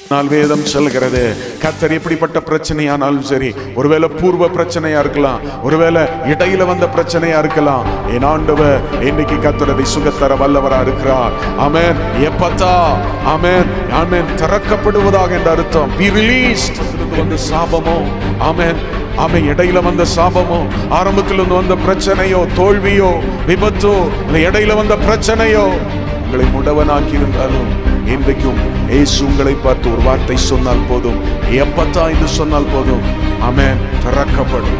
நாள் வேதம் சொல்கிறது கத்தர் எப்படிப்பட்ட பிரச்சனையானாலும் சரி ஒருவேளை பூர்வ பிரச்சனையா இருக்கலாம் ஒருவேளை இடையில வந்த பிரச்சனையா இருக்கலாம் என் ஆண்டவர் இன்னைக்கு கத்தரதை சுகத்தர வல்லவரா இருக்கிறார் ஆமென் எப்பத்தா ஆமென் ஆமென் திறக்கப்படுவதாக என்ற அர்த்தம் be released இருந்து வந்த சாபமோ ஆமென் ஆமை இடையில வந்த சாபமோ ஆரம்பத்தில் இருந்து வந்த பிரச்சனையோ தோல்வியோ விபத்தோ இல்லை இடையில வந்த பிரச்சனையோ உங்களை முடவனாக்கி இருந்தாலும் இன்றைக்கும் ஏசு உங்களை பார்த்து ஒரு வார்த்தை சொன்னால் போதும் எப்பத்தா என்று சொன்னால் போதும் ஆமென் திறக்கப்படும்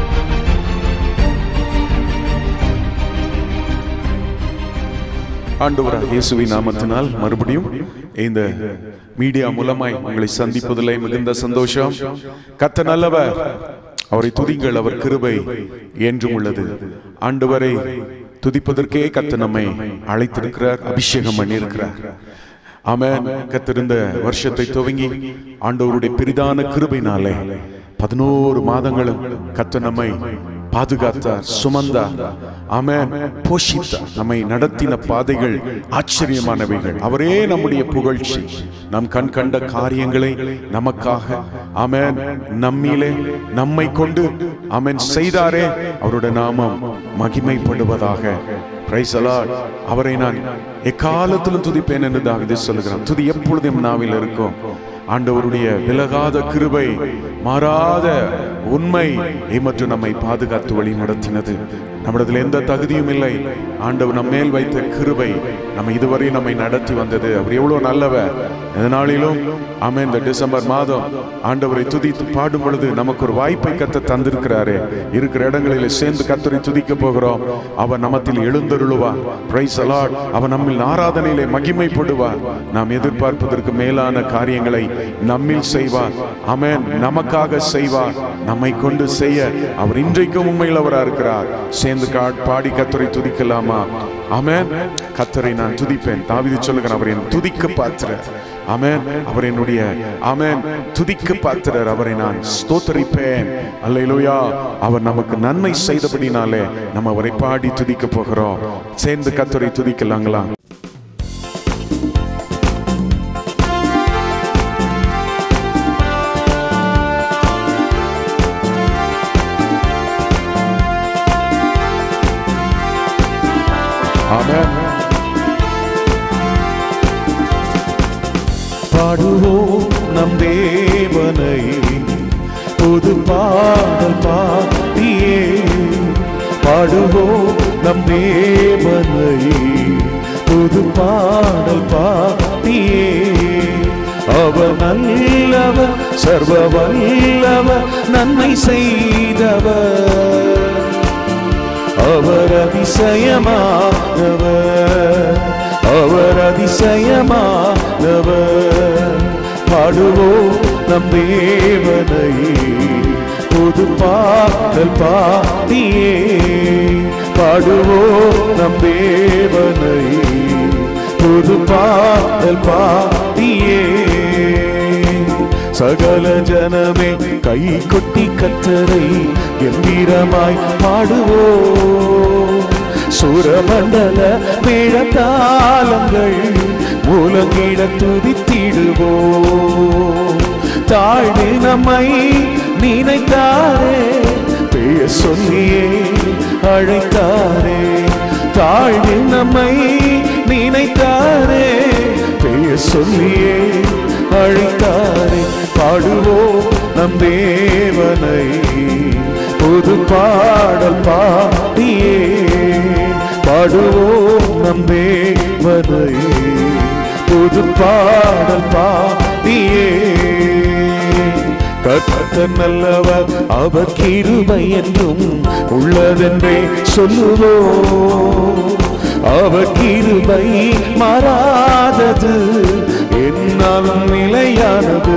ஆண்டவராக இயேசுவின் நாமத்தினால் மறுபடியும் இந்த மீடியா மூலமாய் உங்களை சந்திப்பதிலே மிகுந்த சந்தோஷம் கத்த நல்லவர் அவரை துதிங்கள் அவர் கிருபை என்றும் உள்ளது ஆண்டவரை துதிப்பதற்கே கத்த நம்மை அழைத்திருக்கிறார் அபிஷேகம் பண்ணியிருக்கிறார் ஆமென் கத்திருந்த வருஷத்தை துவங்கி ஆண்டவருடைய பெரிதான கிருபைனாலே பதினோரு மாதங்களும் கத்த நம்மை பாதுகாத்தார் சுமந்தார் ஆமென் போஷித்தார் நம்மை நடத்தின பாதைகள் ஆச்சரியமானவைகள் அவரே நம்முடைய புகழ்ச்சி நம் கண் கண்ட காரியங்களை நமக்காக ஆமென் நம்மிலே நம்மை கொண்டு ஆமென் செய்தாரே அவருடைய நாமம் மகிமைப்படுவதாக பிரைஸ் அலாட் அவரை நான் எக்காலத்திலும் துதிப்பேன் என்று தாவிதே சொல்லுகிறான் துதி எப்பொழுதும் நாவில் இருக்கும் ஆண்டவருடைய விலகாத கிருபை மாறாத உண்மை மற்றும் நம்மை பாதுகாத்து வழி நடத்தினது நம்மிடத்தில் எந்த தகுதியும் இல்லை ஆண்டவர் நம்ம மேல் வைத்த கிருபை நம்ம இதுவரை நம்மை நடத்தி வந்தது அவர் எவ்வளவு நல்லவர் எதனாலிலும் ஆமென் இந்த டிசம்பர் மாதம் ஆண்டவரை துதித்து பாடும் பொழுது நமக்கு ஒரு வாய்ப்பை கத்த தந்திருக்கிறாரே இருக்கிற இடங்களில் சேர்ந்து கத்தரை துதிக்க போகிறோம் அவர் நமத்தில் எழுந்தருளுவார் பிரைஸ் அலாட் அவர் நம்மில் ஆராதனையிலே மகிமைப்படுவார் நாம் எதிர்பார்ப்பதற்கு மேலான காரியங்களை நம்மில் செய்வார் ஆமென் நமக்காக செய்வார் நம்மை கொண்டு செய்ய அவர் இன்றைக்கும் உண்மையிலவராக இருக்கிறார் சேர்ந்து கா- பாடி கத்தரை துதிக்கலாமா ஆமென் கத்தரை நான் துதிப்பேன் தாவிதி சொல்லுகிறேன் அவர் என் துதிக்க பாத்திரர் ஆமென் அவர் என்னுடைய ஆமென் துதிக்க பாத்திரர் அவரை நான் ஸ்தோத்தரிப்பேன் அல்லேலூயா அவர் நமக்கு நன்மை செய்தபடினாலே நம்ம அவரை பாடி துதிக்க போகிறோம் சேர்ந்து கத்தரை துதிக்கலாங்களா ஆமென் பாடுவோம் நம் தேவனை புது பாடல் பாடியே பாடுவோம் நம் தேவனை புது பாடல் பாடியே அவர் நல்லவர் சர்வ வல்லவர் நன்மை செய்தவர் அவர் அதிசயமானவர் அவர் அதிசயமானவர் பாடுவோம் நம் தேவனை புது பாடல் பாடியே பாடுவோம் நம் தேவனை புது பாடல் பாடியே சகல ஜனமே கை கொட்டி கத்தரை கம்பீரமாய் பாடுவோம் சுரமண்டல மேளதாளங்கள் மூலங்கிட துதித்திடுவோம் தாழ்வு நம்மை நினைத்தாரே பெயர் சொல்லியே அழைத்தாரே தாழ்வு நம்மை நினைத்தாரே பெயர் சொல்லியே அழைத்தாரே பாடுவோம் நம் தேவனை புது பாடல் பாடியே பாடுவோம் நம் தேவனை புது பாடல் பாடியே கத்த நல்லவர் அவர் கிருபை என்றும் உள்ளதென்றே சொல்லுவோம் அவர் கிருபை மாறாதது என்னாலும் நிலையானது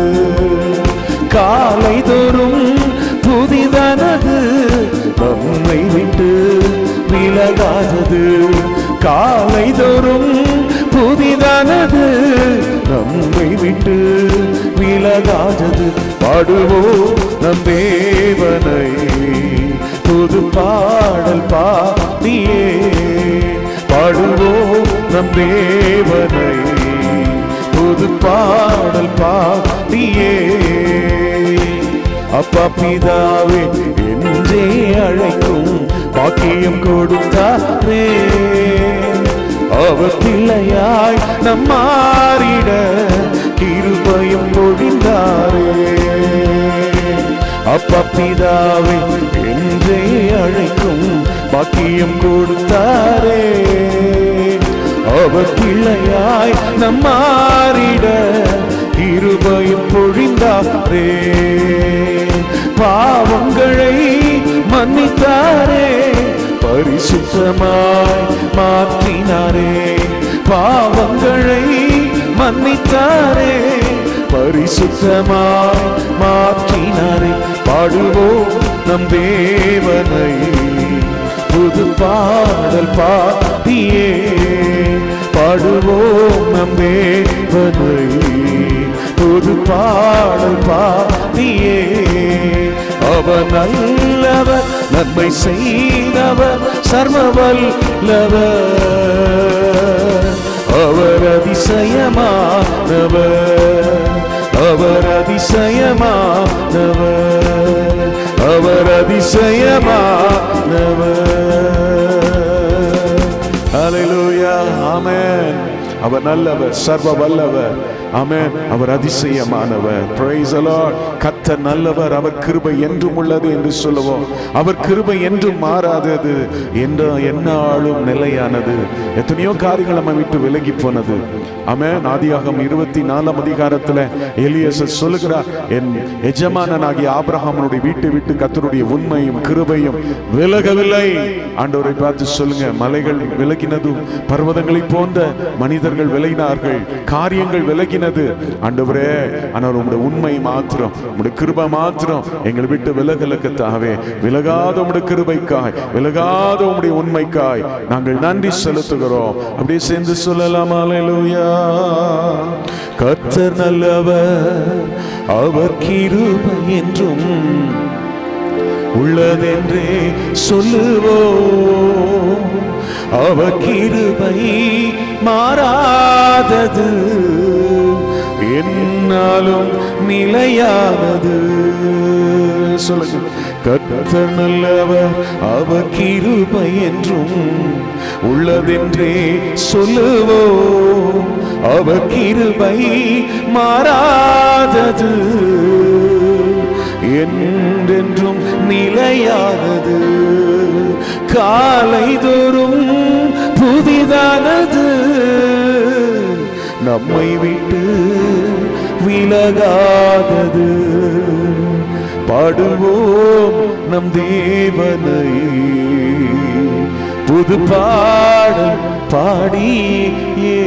காலை தோறும் புதிதானது நம்மை விட்டு விலகாதது காலை தோறும் புதிதானது நம்மை விட்டு விலகாதது பாடுவோம் நம் தேவனை புது பாடல் பாடியே பாடுவோம் நம் தேவனை புது பாடல் பாடியே அப்பா பிதாவே என்றே அழைக்கும் பாக்கியம் கொடுத்தாரே அவர் பிள்ளையாய் நம் மாறிட கிருபையும் பொழிந்தாரே அப்பா பிதாவே என்றே அழைக்கும் பாக்கியம் கொடுத்தாரே அவர் பிள்ளையாய் நம் மாறிட கிருபையும் பொழிந்தாரே பாவங்களை மன்னித்தாரே பரிசுத்தமாய் மாற்றினாரே பாவங்களை மன்னித்தாரே பரிசுத்தமாய் மாற்றினாரே பாடுவோம் நம் தேவனை புது பாடல் பாடியே பாடுவோம் நம் தேவனை புது பாடல் பாடியே அவர் நல்லவர் நன்மை செய்தவர் சர்வவல்லவர் அவர் அதிசயமானவர் அவர் அதிசயமானவர் அவர் அதிசயமானவர் ஹalleluya ஆமென் அவர் நல்லவர் சர்வ வல்லவர் ஆமென் அவர் அதிசயமானவர் praise the lord கர்த்தர் நல்லவர் அவர் கிருபை என்றும் உள்ளது என்று சொல்லுவோம் அவர் கிருபை என்றும் மாறாதது என்ற என்னாலும் நிலையானது எத்தனையோ காரியங்கள் நம்ம விட்டு விலகி போனது ஆமென் ஆதியாகம் இருபத்தி நாலாம் அதிகாரத்துல எலியசர் சொல்லுகிறார் என் எஜமானனாகிய ஆபிரகாமனுடைய வீட்டை விட்டு கர்த்தருடைய உண்மையும் கிருபையும் விலகவில்லை ஆண்டவரை பார்த்து சொல்லுங்க மலைகள் விலகினதும் பர்வதங்களை போன்ற மனிதர்கள் விலகினார்கள் காரியங்கள் விலகினது ஆண்டவரே ஆனால் உங்களுடைய உண்மை மாத்திரம் உங்களுடைய கிருபை மாத்திரம் எங்களை விட்டு விலகலுக்கத்தாவே விலகாத உங்களுடைய கிருபைக்காய் விலகாத உங்களுடைய உண்மைக்காய் நாங்கள் நன்றி செலுத்துகிறோம் அப்படியே சேர்ந்து சொல்லலாம் அல்லேலூயா கர்த்தர் நல்லவர் அவர் கிருபை என்றும் உள்ளதென்றே சொல்லுவோம் அவர் கிருபை மாறாதது என்னாலும் நிலையானது சொல்லுங்க கர்த்தர் நல்லவர் அவர் கிருபை என்றும் உள்ளதென்றே சொல்லுவோம் அவர் கிருபை மாறாதது என்றென்றும் நிலையானது காலை தோறும் புதிதானது நம்மை விட்டு விலகாதது பாடுவோம் நம் தேவனை புது பாடல் பாடியே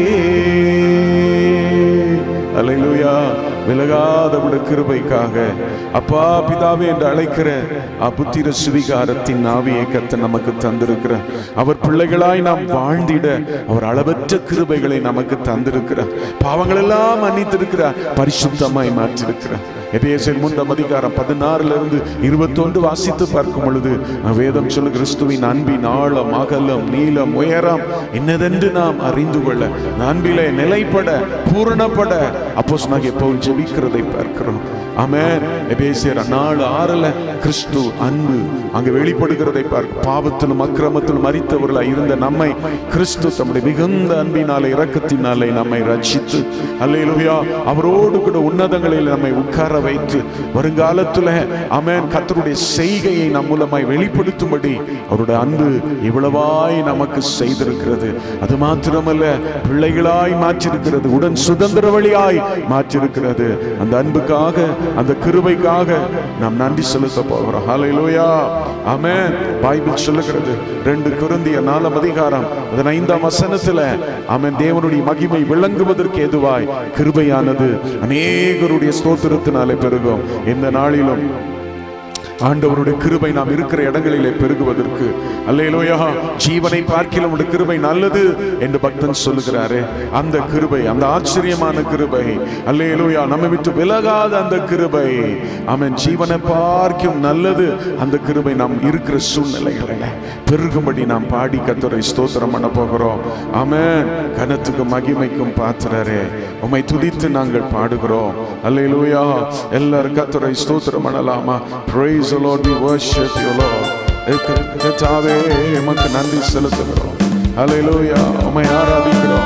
அல்லேலூயா விலகாத உடைய கிருபைக்காக அப்பா பிதாவே என்று அழைக்கிற அபுத்திர சுவிகாரத்தின் ஆவியை கத்த நமக்கு தந்திருக்கிற அவர் பிள்ளைகளாய் நாம் வாழ்ந்திட அவர் அளவற்ற கிருபைகளை நமக்கு தந்திருக்கிறார் பாவங்கள் எல்லாம் மன்னித்திருக்கிறார் பரிசுத்தமாய் மாற்றிருக்கிறார் எபேசியர் மூன்றாம் அதிகாரம் பதினாறுல இருந்து இருபத்தொன்று வாசித்து பார்க்கும் பொழுது வேதம் சொல்லு கிறிஸ்துவின் அன்பின் ஆழம் அகலம் நீளம் உயரம் என்னதென்று நாம் அறிந்து கொள்ள அந்த அன்பிலே நிலைப்பட பூரணப்பட அப்போஸ் நாங்கள் பவுல் ஜெபிக்கிறதை பார்க்கிறோம் ஆமென் எபேசியர் நாலு ஆறுல கிறிஸ்து அன்பு அங்கு வெளிப்படுகிறதை பார்க்க பாவத்திலும் அக்கிரமத்திலும் மறித்தவர்களாய் இருந்த நம்மை கிறிஸ்து தம்முடைய மிகுந்த அன்பினாலே இரக்கத்தினாலே நம்மை ரட்சித்து அல்லேலூயா அவரோடு கூட உன்னதங்களில் நம்மை உட்கார வைத்து வருங்காலத்துல ஆமென் கர்த்தருடைய செய்கையை நம் மூலமாய் வெளிப்படுத்தும்படி அவருடைய அன்பு இவ்வளவாய் நமக்கு செய்திருக்கிறது அது மாத்திரமல்ல பிள்ளைகளாய் மாற்றிருக்கிறது உடன் சுதந்திர வழியாய் மாற்றிருக்கிறது அந்த அன்புக்காக அந்த கிருபைக்காக நாம் நன்றி செலுத்த போகிறோம் ஹalleluya ஆமென் பைபிள் சொல்லுகிறது ரெண்டு குருந்திய நாலாம் அதிகாரம் பதினைந்தாம் வசனத்துல ஆமென் தேவனுடைய மகிமை விளங்குவதற்கு எதுவாய் கிருபையானது அநேகருடைய ஸ்தோத்திரத்தினாலே பெருகும் இந்த நாளிலும் ஆண்டவருடைய கிருபை நாம் இருக்கிற இடங்களிலே பெருகுவதற்கு அல்லேலூயா ஜீவனை பார்க்கிலும் உடைய கிருபை நல்லது என்று பக்தன் சொல்லுகிறாரு அந்த கிருபை அந்த ஆச்சரியமான கிருபை அல்லேலூயா நம்மை விட்டு விலகாத அந்த கிருபை அவன் ஜீவனை பார்க்கும் நல்லது அந்த கிருபை நாம் இருக்கிற சூழ்நிலைகளில் பெருகும்படி நாம் பாடி கத்தரை ஸ்தோத்திரம் பண்ண போகிறோம் ஆமென் கனத்துக்கும் மகிமைக்கும் பாத்திரரே உம்மை துதித்து நாங்கள் பாடுகிறோம் அல்லேலூயா எல்லாரும் கத்தரை ஸ்தோத்திரம் பண்ணலாமா praise the lord we worship you lord க- கர்த்தாவே எமக்கு நன்றி செலுத்துகிறோம் அல்லேலூயா உம்மை ஆராதிக்கிறோம்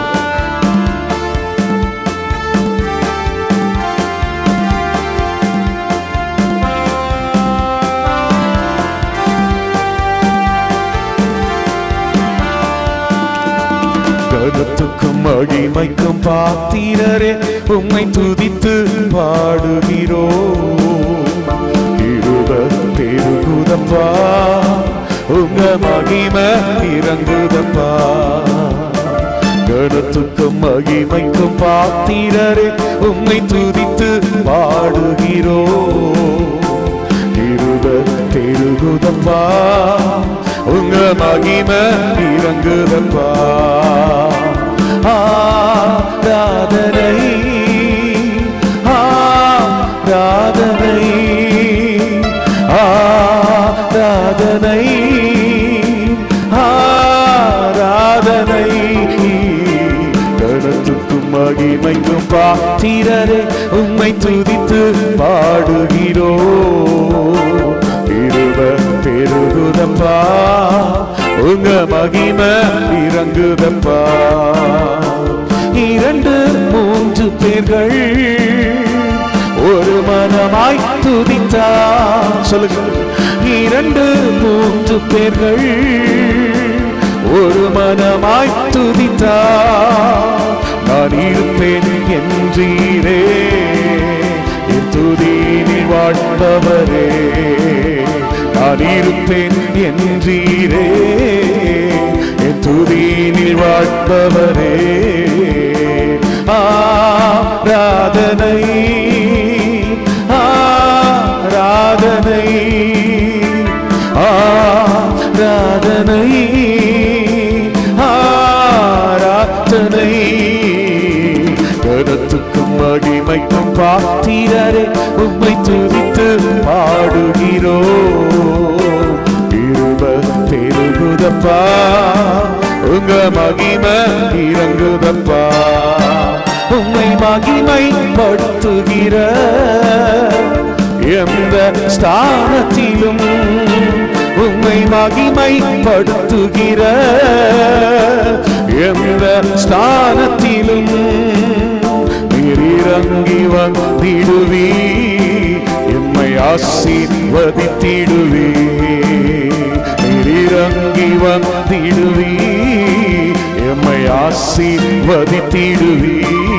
கருத்துக்கும் மகிமைக்கும் பாத்திரரே உம்மை துதித்து பாடுகிறோ இருப பெருகுதப்பா உங்க மகிமை இறங்குதப்பா கருத்துக்கும் மகிமைக்கும் பாத்திரரே உம்மை துதித்து பாடுகிறோ இருப பெருகுதப்பா உங்க மகிமை இறங்குதப்பா ஆராதனை ஆராதனை ஆராதனை ஆராதனை கணத்துக்கும் மகிமைக்கும் பாத்திரரே உம்மை துதித்து பாடுகிறோ இருவ பெருகுதப்பா உங்க மகிமை இறங்குதப்பா இரண்டு மூன்று பேர்கள் ஒரு மனமாய் துதித்தா சொல்லுங்க இரண்டு மூன்று பேர்கள் ஒரு மனமாய் துதித்தா நான் இருப்பேன் என்றீரே என் துதினில் வாழ்பவரே நான் இருப்பேன் என்றீரே என் துதினில் வாழ்பவரே ஆராதனை ஆராதனை ஆராதனை ஆராதனை கருத்துக்கும் மகிமைக்கும் பாத்திரரே உம்மை துதித்து பாடுகிறோ இருப பெருகுதப்பா உங்க மகிமை இறங்குதப்பா உம்மை மகிமை படுத்துகிற எந்த ஸ்தானத்திலும் உம்மை மகிமை படுத்துகிற எந்த ஸ்தானத்திலும் நீர் இறங்கி வந்திடுவி எம்மை ஆசீர்வதித்திடுவி நீர் இறங்கி வந்திடுவி எம்மை ஆசீர்வதித்திடுவி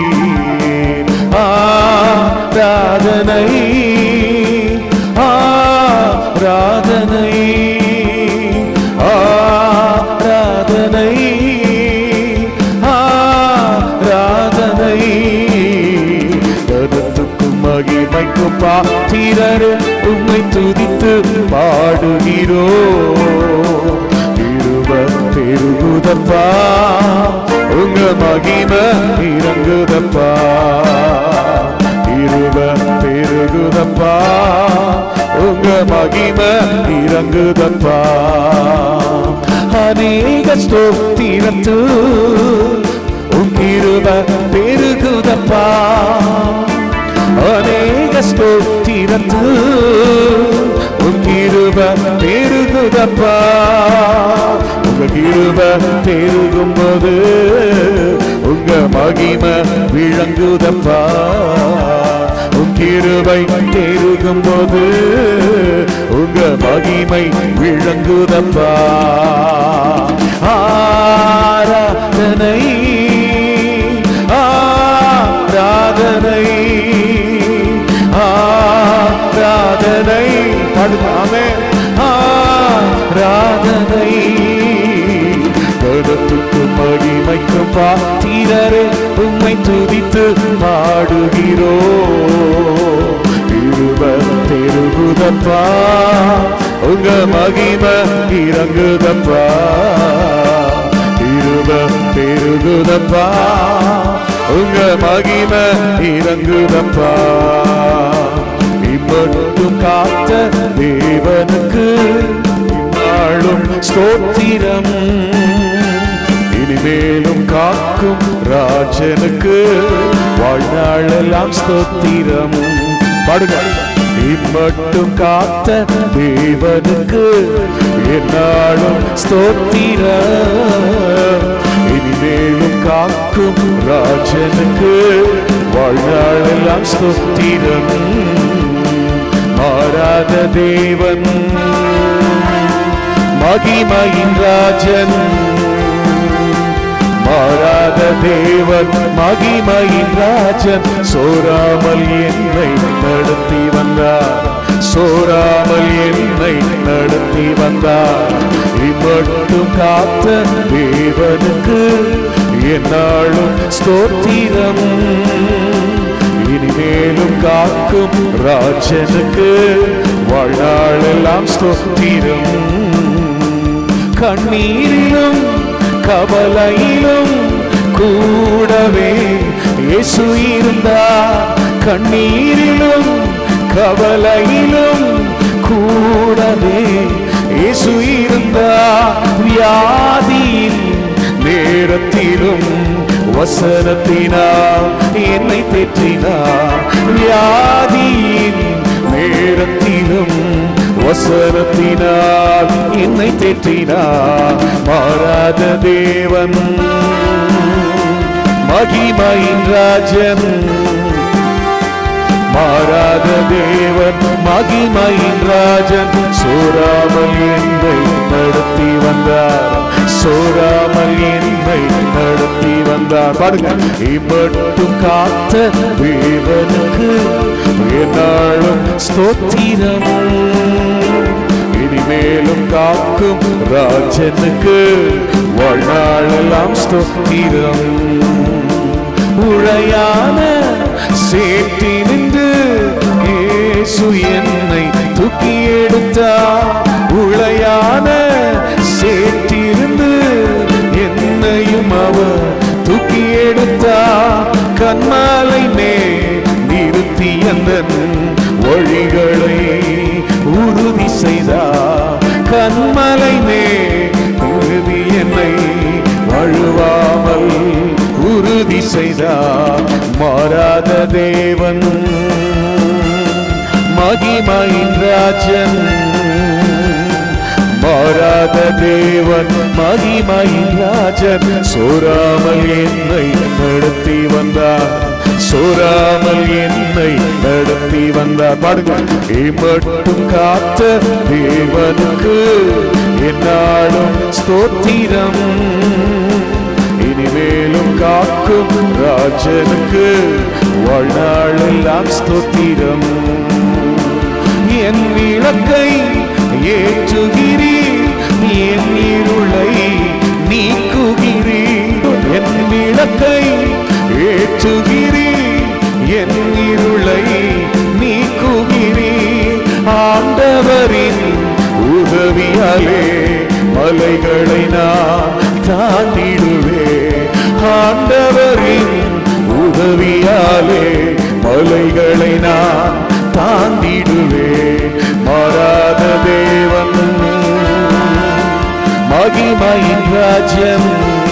ஆராதனை ஆராதனை ஆராதனை ஆராதனை கருத்துக்கும் மகிமைக்கும் பாத்திரரு உம்மை துதித்து பாடுகிறோ இருவ பெருகுதப்பா உங்க மகிமை இறங்குதப்பா இருவ பெருகுதப்பா உங்க மகிமை இறங்குதப்பா அநேக ஸ்தோத்திரத்து உன் கிருப பெருகுதப்பா அநேக ஸ்தோத்திரத்து உன் கிருப பெருகுதப்பா உங்க கிருப பெருகும்போது உங்க மகிமை விளங்குதப்பா உன் கிருபை பெருகும்போது உங்க மகிமை விளங்குதப்பா ஆராதனை ஆராதனை ஆராதனை பாடுதாமே ஆராதனை கருத்துக்கும் மகிமைக்கும் பாத்திரரே உம்மை துதித்து பாடுகிறோ இருவ கிருப பெருகுதப்பா உங்க மகிமை இறங்குதப்பா கிருப பெருகுதப்பா உங்க மகிமை இறங்குதப்பா இம்மட்டும் காத்த தேவனுக்கு இந்நாளும் ஸ்தோத்திரம் இனிமேலும் காக்கும் ராஜனுக்கு வாழ்நாளெல்லாம் ஸ்தோத்திரம் பாடுங்க இம்மட்டும் காத்த தேவனுக்கு என்னாலும் ஸ்தோத்திரம் இனிமேலும் காக்கும் ராஜனுக்கு வாழ்நாளெல்லாம் ஸ்தோத்திரம் மாறாத தேவன் மகிமையின் ராஜன் மாறாத தேவன் மகிமையின் ராஜன் சோராமல் என்னை நடத்தி வந்தார் சோராமல் என்னை நடத்தி வந்தார் இம்மட்டும் காத்த தேவனுக்கு என்னாலும் ஸ்தோத்திரம் இனிமேலும் காக்கும் ராஜனுக்கு வாழ்நாளெல்லாம் ஸ்தோத்திரம் கண்ணீரிலும் கவலையிலும் கூடவே இயேசு இருந்தார் கண்ணீரிலும் கவலையிலும் கூடவே இயேசு இருந்தார் வியாதியின் நேரத்திலும் வசனத்தினால் என்னை தேற்றினார் வியாதியின் நேரத்திலும் வசனத்தினால் என்னை தேற்றினார் மாறாத தேவன் மகிமையின் ராஜன் மாறாத தேவன் மகிமையின் ராஜன் சோராமல் என்னை நடத்தி வந்தார் சோராமல் என்னை நடத்தி வந்தார் பாடுங்க இம்மட்டும் காத்த தேவனுக்கு என்னாலும் ஸ்தோத்திரம் இனிமேலும் காக்கும் ராஜனுக்கு வாழ்நாளெல்லாம் ஸ்தோத்திரம் உழையான சேற்றி நின்று இயேசு என்னை தூக்கி எடுத்தார் உழையான சேற்றிருந்து என்னையும் அவர் தூக்கி எடுத்தார் கண்மாலை மே நிறுத்தி அந்த வழிகளை உறுதி செய்தார் கண்மலை மே உறுதி என்னை வழுவாமல் உறுதி செய்தார் மாறாத தேவன் மகிமையின் ராஜன் மாறாத தேவன் மகிமையின் ராஜன் சோராமல் என்னை நடத்தி வந்தார் சோராமல் என்னை நடத்தி வந்தார் பாடுங்க மட்டும் காத்த தேவனுக்கு என்னாலும் ஸ்தோத்திரம் இனிமேலும் காக்கும் ராஜனுக்கு வாழ்நாளெல்லாம் ஸ்தோத்திரம் என் விளக்கை ஏற்றுகிறீர் என் இருளை நீக்குகிறீர் என் விளக்கை ஏற்றுகிறீர் என் இருளை நீக்குகிறீர் ஆண்டவரின் உதவியாலே மலைகளை நான் தாண்டிடுவே ஆண்டவரின் உதவியாலே மலைகளை நான் தாண்டிடுவே மாறாத தேவன் மகிமையின் ராஜ்யம்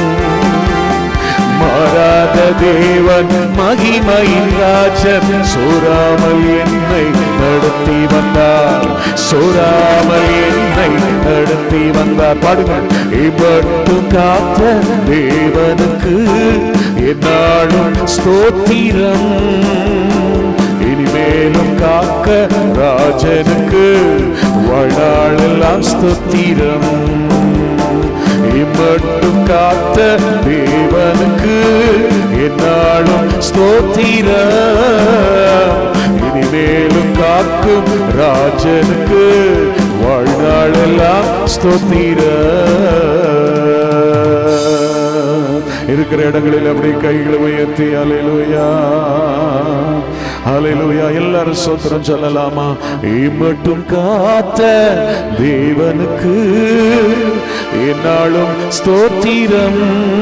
மாறாத தேவன் மகிமையின் ராஜன் சோராமல் என்னை நடத்தி வந்தார் சோராமல் என்னை நடத்தி வந்தார் பாடுங்கள் இவ்வட்டும் காத்த தேவனுக்கு என்னாலும் ஸ்தோத்திரம் இனிமேலும் காக்க ராஜனுக்கு வாழ்நாளெல்லாம் ஸ்தோத்திரம் இம்மட்டும் காத்த தேவனுக்கு என்னாலும் ஸ்தோத்திர இனிமேலும் காக்கும் ராஜனுக்கு வாழ்நாளெல்லாம் ஸ்தோத்திர இருக்கிற இடங்களில் அப்படி கைகளை உயர்த்தி அலையிலுயா ஹalleluya எல்லாரும் ஸ்தோத்திரம் சொல்லலாமா இம்மட்டும் காத்த தேவனுக்கு என்னாலும் ஸ்தோத்திரம்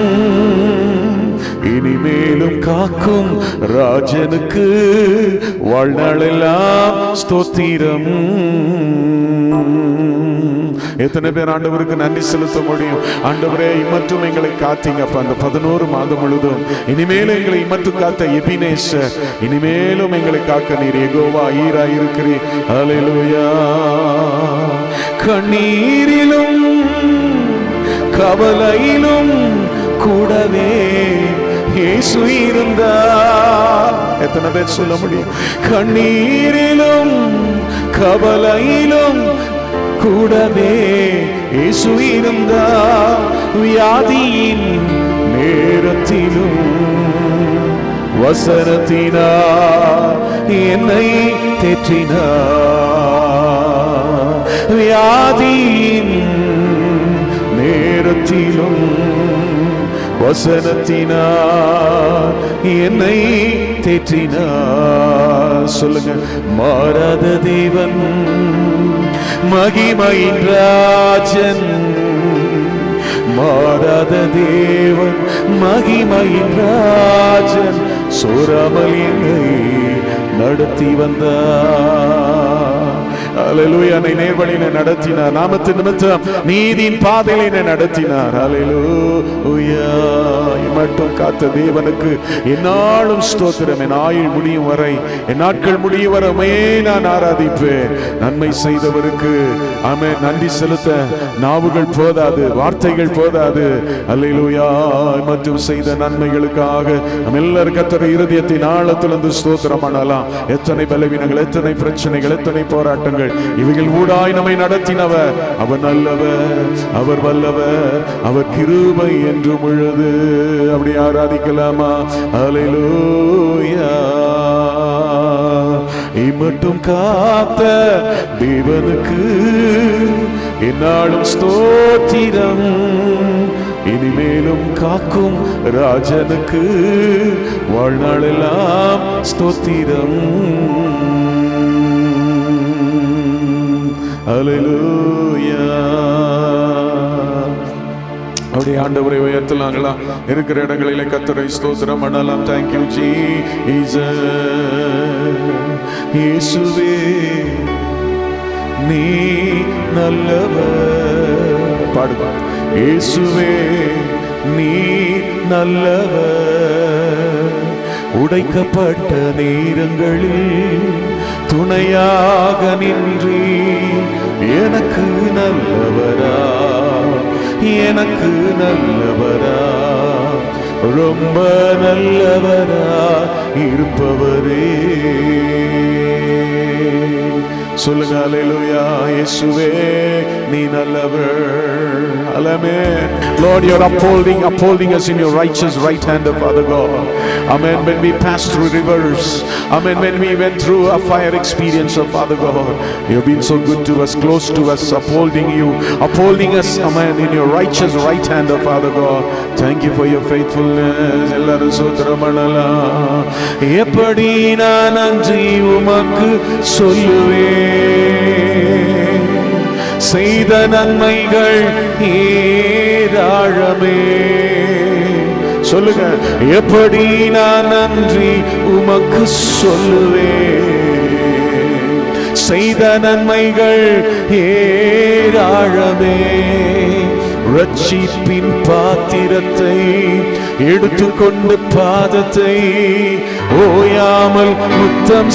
இனிமேலும் காக்கும் ராஜனுக்கு வாழ்நாளெல்லாம் ஸ்தோத்திரம் எத்தனை பேர் ஆண்டவருக்கு நன்றி செலுத்த முடியும் ஆண்டவரே இம்மற்றும் எங்களை காத்தீங்கப்பா அந்த பதினோரு மாதம் முழுதும் இனிமேலும் எங்களை இம்மற்றும் காத்த எபினேஷ இனிமேலும் எங்களை காக்க நீர் எகோவா ஈரா இருக்கிறீர் ஹalleluya கண்ணீரிலும் கவலையிலும் கூடவே இயேசு இருந்தா எத்தனை பேர் சொல்ல முடியும் கண்ணீரிலும் கவலையிலும் கூடவே இயேசு இருந்தா வியாதியின் நேரத்திலும் வசனத்தினா என்னை தேற்றினா வியாதியின் நேரத்திலும் வசனத்தினார் என்னை தேற்றினார் சொல்லுங்க மாறாத தேவன் மகிமையின் ராஜன் மாறாத தேவன் மகிமையின் ராஜன் சோராமல் என்னை நடத்தி வந்தார் அலையிலூயா என்னை நேர்வழியில நடத்தினார் நாமத்து நிமித்தம் நீதியின் பாதையில என்னை நடத்தினார் அலையிலூயா மட்டும் காத்த தேவனுக்கு என்னாலும் ஸ்தோத்திரம் என் ஆயுள் முடியும் வரை என் நாட்கள் முடியும் வரமே நான் ஆராதிப்பேன் நன்மை செய்தவருக்கு ஆமே நன்றி செலுத்த நாவுகள் போதாது வார்த்தைகள் போதாது அல்லையிலூயா மற்றும் செய்த நன்மைகளுக்காக நம்ம எல்லாரும் கத்தர இருதயத்தின் ஆழத்திலிருந்து ஸ்தோத்திரம் பண்ணலாம் எத்தனை பலவீனங்கள் எத்தனை பிரச்சனைகள் எத்தனை போராட்டங்கள் இவைகள் ஊடாய் நம்மை நடத்தினவர் அவர் நல்லவர் அவர் வல்லவர் அவர் கிருபை என்று முழுது அப்படி ஆராதிக்கலாமா அலையிலூயா இம்மட்டும் காத்த தேவனுக்கு என்னாலும் ஸ்தோத்திரம் இனிமேலும் காக்கும் ராஜனுக்கு வாழ்நாளெல்லாம் ஸ்தோத்திரம் அலையிலூயா அப்படியே ஆண்டவரை உயர்த்தலாங்களா இருக்கிற இடங்களிலே கத்தரை ஸ்தோத்திரம் பண்ணலாம் தேங்க்யூ ஜி இயேசுவே நீ நல்லவர் பாடுவா இயேசுவே நீ நல்லவர் உடைக்கப்பட்ட நேரங்களில் துணையாக நின்றி எனக்கு நல்லவரா எனக்கு நல்லவரா ரொம்ப நல்லவரா இருப்பவரே சொல்லுங்க அலையிலுயா இயேசுவே நீ நல்லவர் அலமே Lord you're upholding upholding us in your righteous right hand Father God Amen when we passed through rivers Amen when we went through a fire experience of Father God you've been so good to us close to us upholding you upholding us Amen in your righteous right hand of Father God thank you for your faithfulness எல்லாரும் சோத்திரம் பண்ணலாம் எப்படி நான் நன்றி உமக்கு சொல்லுவேன் செய்த நன்மைகள் ஏராளமே சொல்லுங்க எப்படி நான் நன்றி உமக்கு சொல்லுவேன் செய்த நன்மைகள் ஏராளமே ரட்சிப்பின் பாத்திரத்தை எடுத்துக்கொண்டு பாதத்தை ஓயாமல் முத்தம்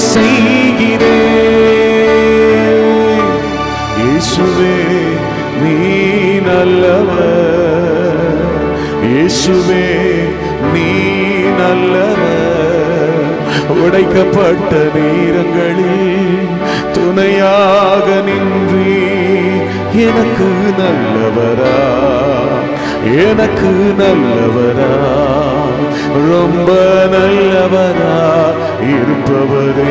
செய்கிறேன் இயேசுவே நீ நல்லவர் இயேசுவே நீ நல்லவர் உடைக்கப்பட்ட நேரங்களில் துணையாக நின்றி எனக்கு நல்லவரா எனக்கு நல்லவரா ரொம்ப நல்லவரா இருப்பவரே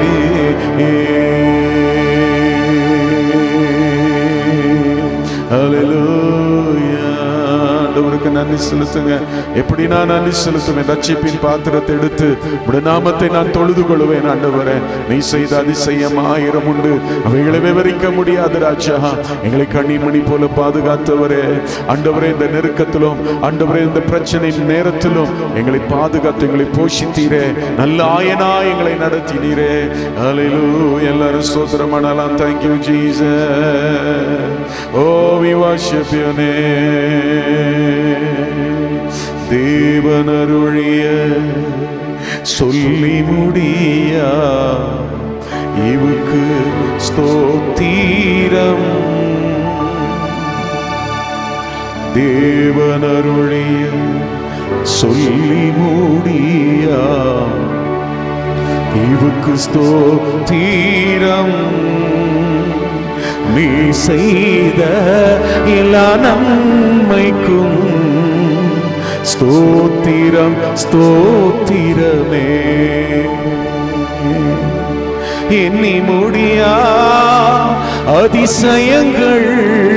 Hallelujah. ஆண்டவருக்கு நன்றி செலுத்துங்க எப்படி நான் நன்றி செலுத்துவேன் ரட்சிப்பின் பாத்திரத்தை எடுத்து உடைய நாமத்தை நான் தொழுது கொள்வேன் ஆண்டவரே நீ செய்த அதிசயம் ஆயிரம் உண்டு அவைகளை விவரிக்க முடியாது ராஜா எங்களை கண்ணிமணி போல பாதுகாத்தவரே ஆண்டவரே இந்த நெருக்கத்திலும் ஆண்டவரே இந்த பிரச்சனை நேரத்திலும் எங்களை பாதுகாத்து எங்களை போஷித்தீரே நல்ல ஆயனா எங்களை நடத்தினீரே அலையிலு எல்லாரும் சோதரம் பண்ணலாம் thank you Jesus O we worship you தேவனருளிய சொல்லி முடியா இவுக்கு ஸ்தோத்திரம் தேவனருளிய சொல்லி முடியா இவுக்கு ஸ்தோத்திரம் நீ செய்த எல்லா நன்மைக்கும் ஸ்தோத்திரம் ஸ்தோத்திரமே எண்ணி முடியா அதிசயங்கள்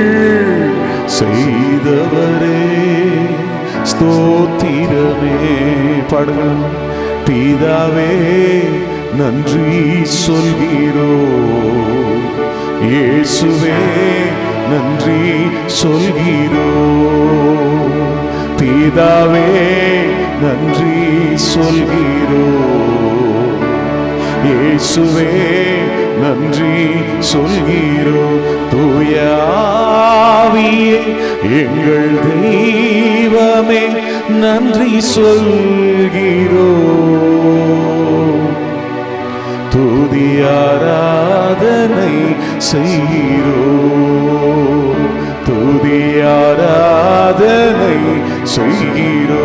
செய்தவரே ஸ்தோத்திரமே பாடுங்கள் பிதாவே நன்றி சொல்கிறோ இயேசுவே நன்றி சொல்கிறோ பிதாவே நன்றி சொல்கிறோ இயேசுவே நன்றி சொல்கிறோ தூயாவியே எங்கள் தெய்வமே நன்றி சொல்கிறோ துதி ஆராதனை செய்கிறோ துதி ஆராதனை செய்கிறோ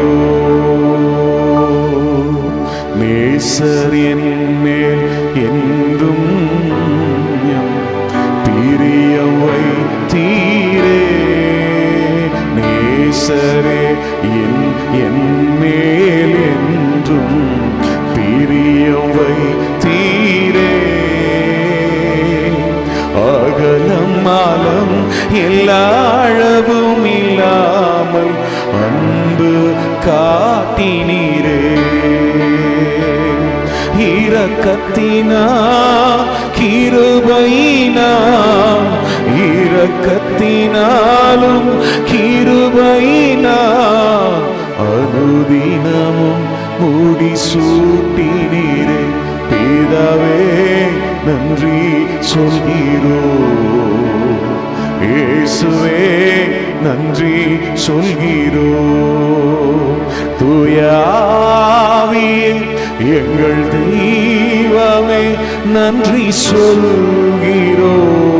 நேசர் என் மேல் என்றும் எம் பிரியம் வைத்தீரே நேசரே என் என் மேல் என்றும் பிரியம் வைத்தீரே அகலம் மாலம் எல்லாழவும் இல்லாமல் அன்பு காட்டினீரே இரக்கத்தினா கிருபைனா இரக்கத்தினாலும் கிருபைனா அனுதினமும் முடி சூட்டினீரே பிதாவே நன்றி சொல்கிறோ இயேசுவே நன்றி சொல்கிறோ தூயாவியில் எங்கள் தெய்வமே நன்றி சொல்கிறோ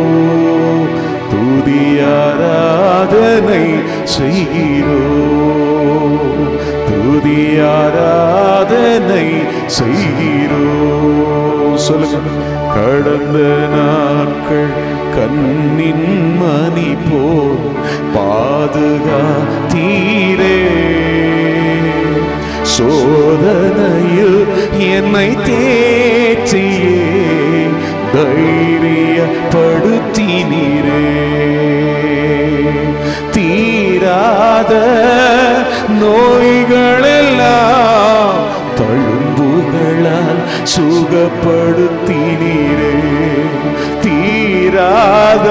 துதியாராதனை செய்கிறோ துதியாராதனை செய்கிறோ சொல்லுங்க கடந்த நாட்கள் கண்ணின் மணி போ பாதுகாத்தீரே சோதனையில் என்னை தேற்றியே தைரியப்படுத்தினீரே தீராத நோய்களெல்லாம் தழும்புகளால் சுகப்படுத்தினீரே தீராத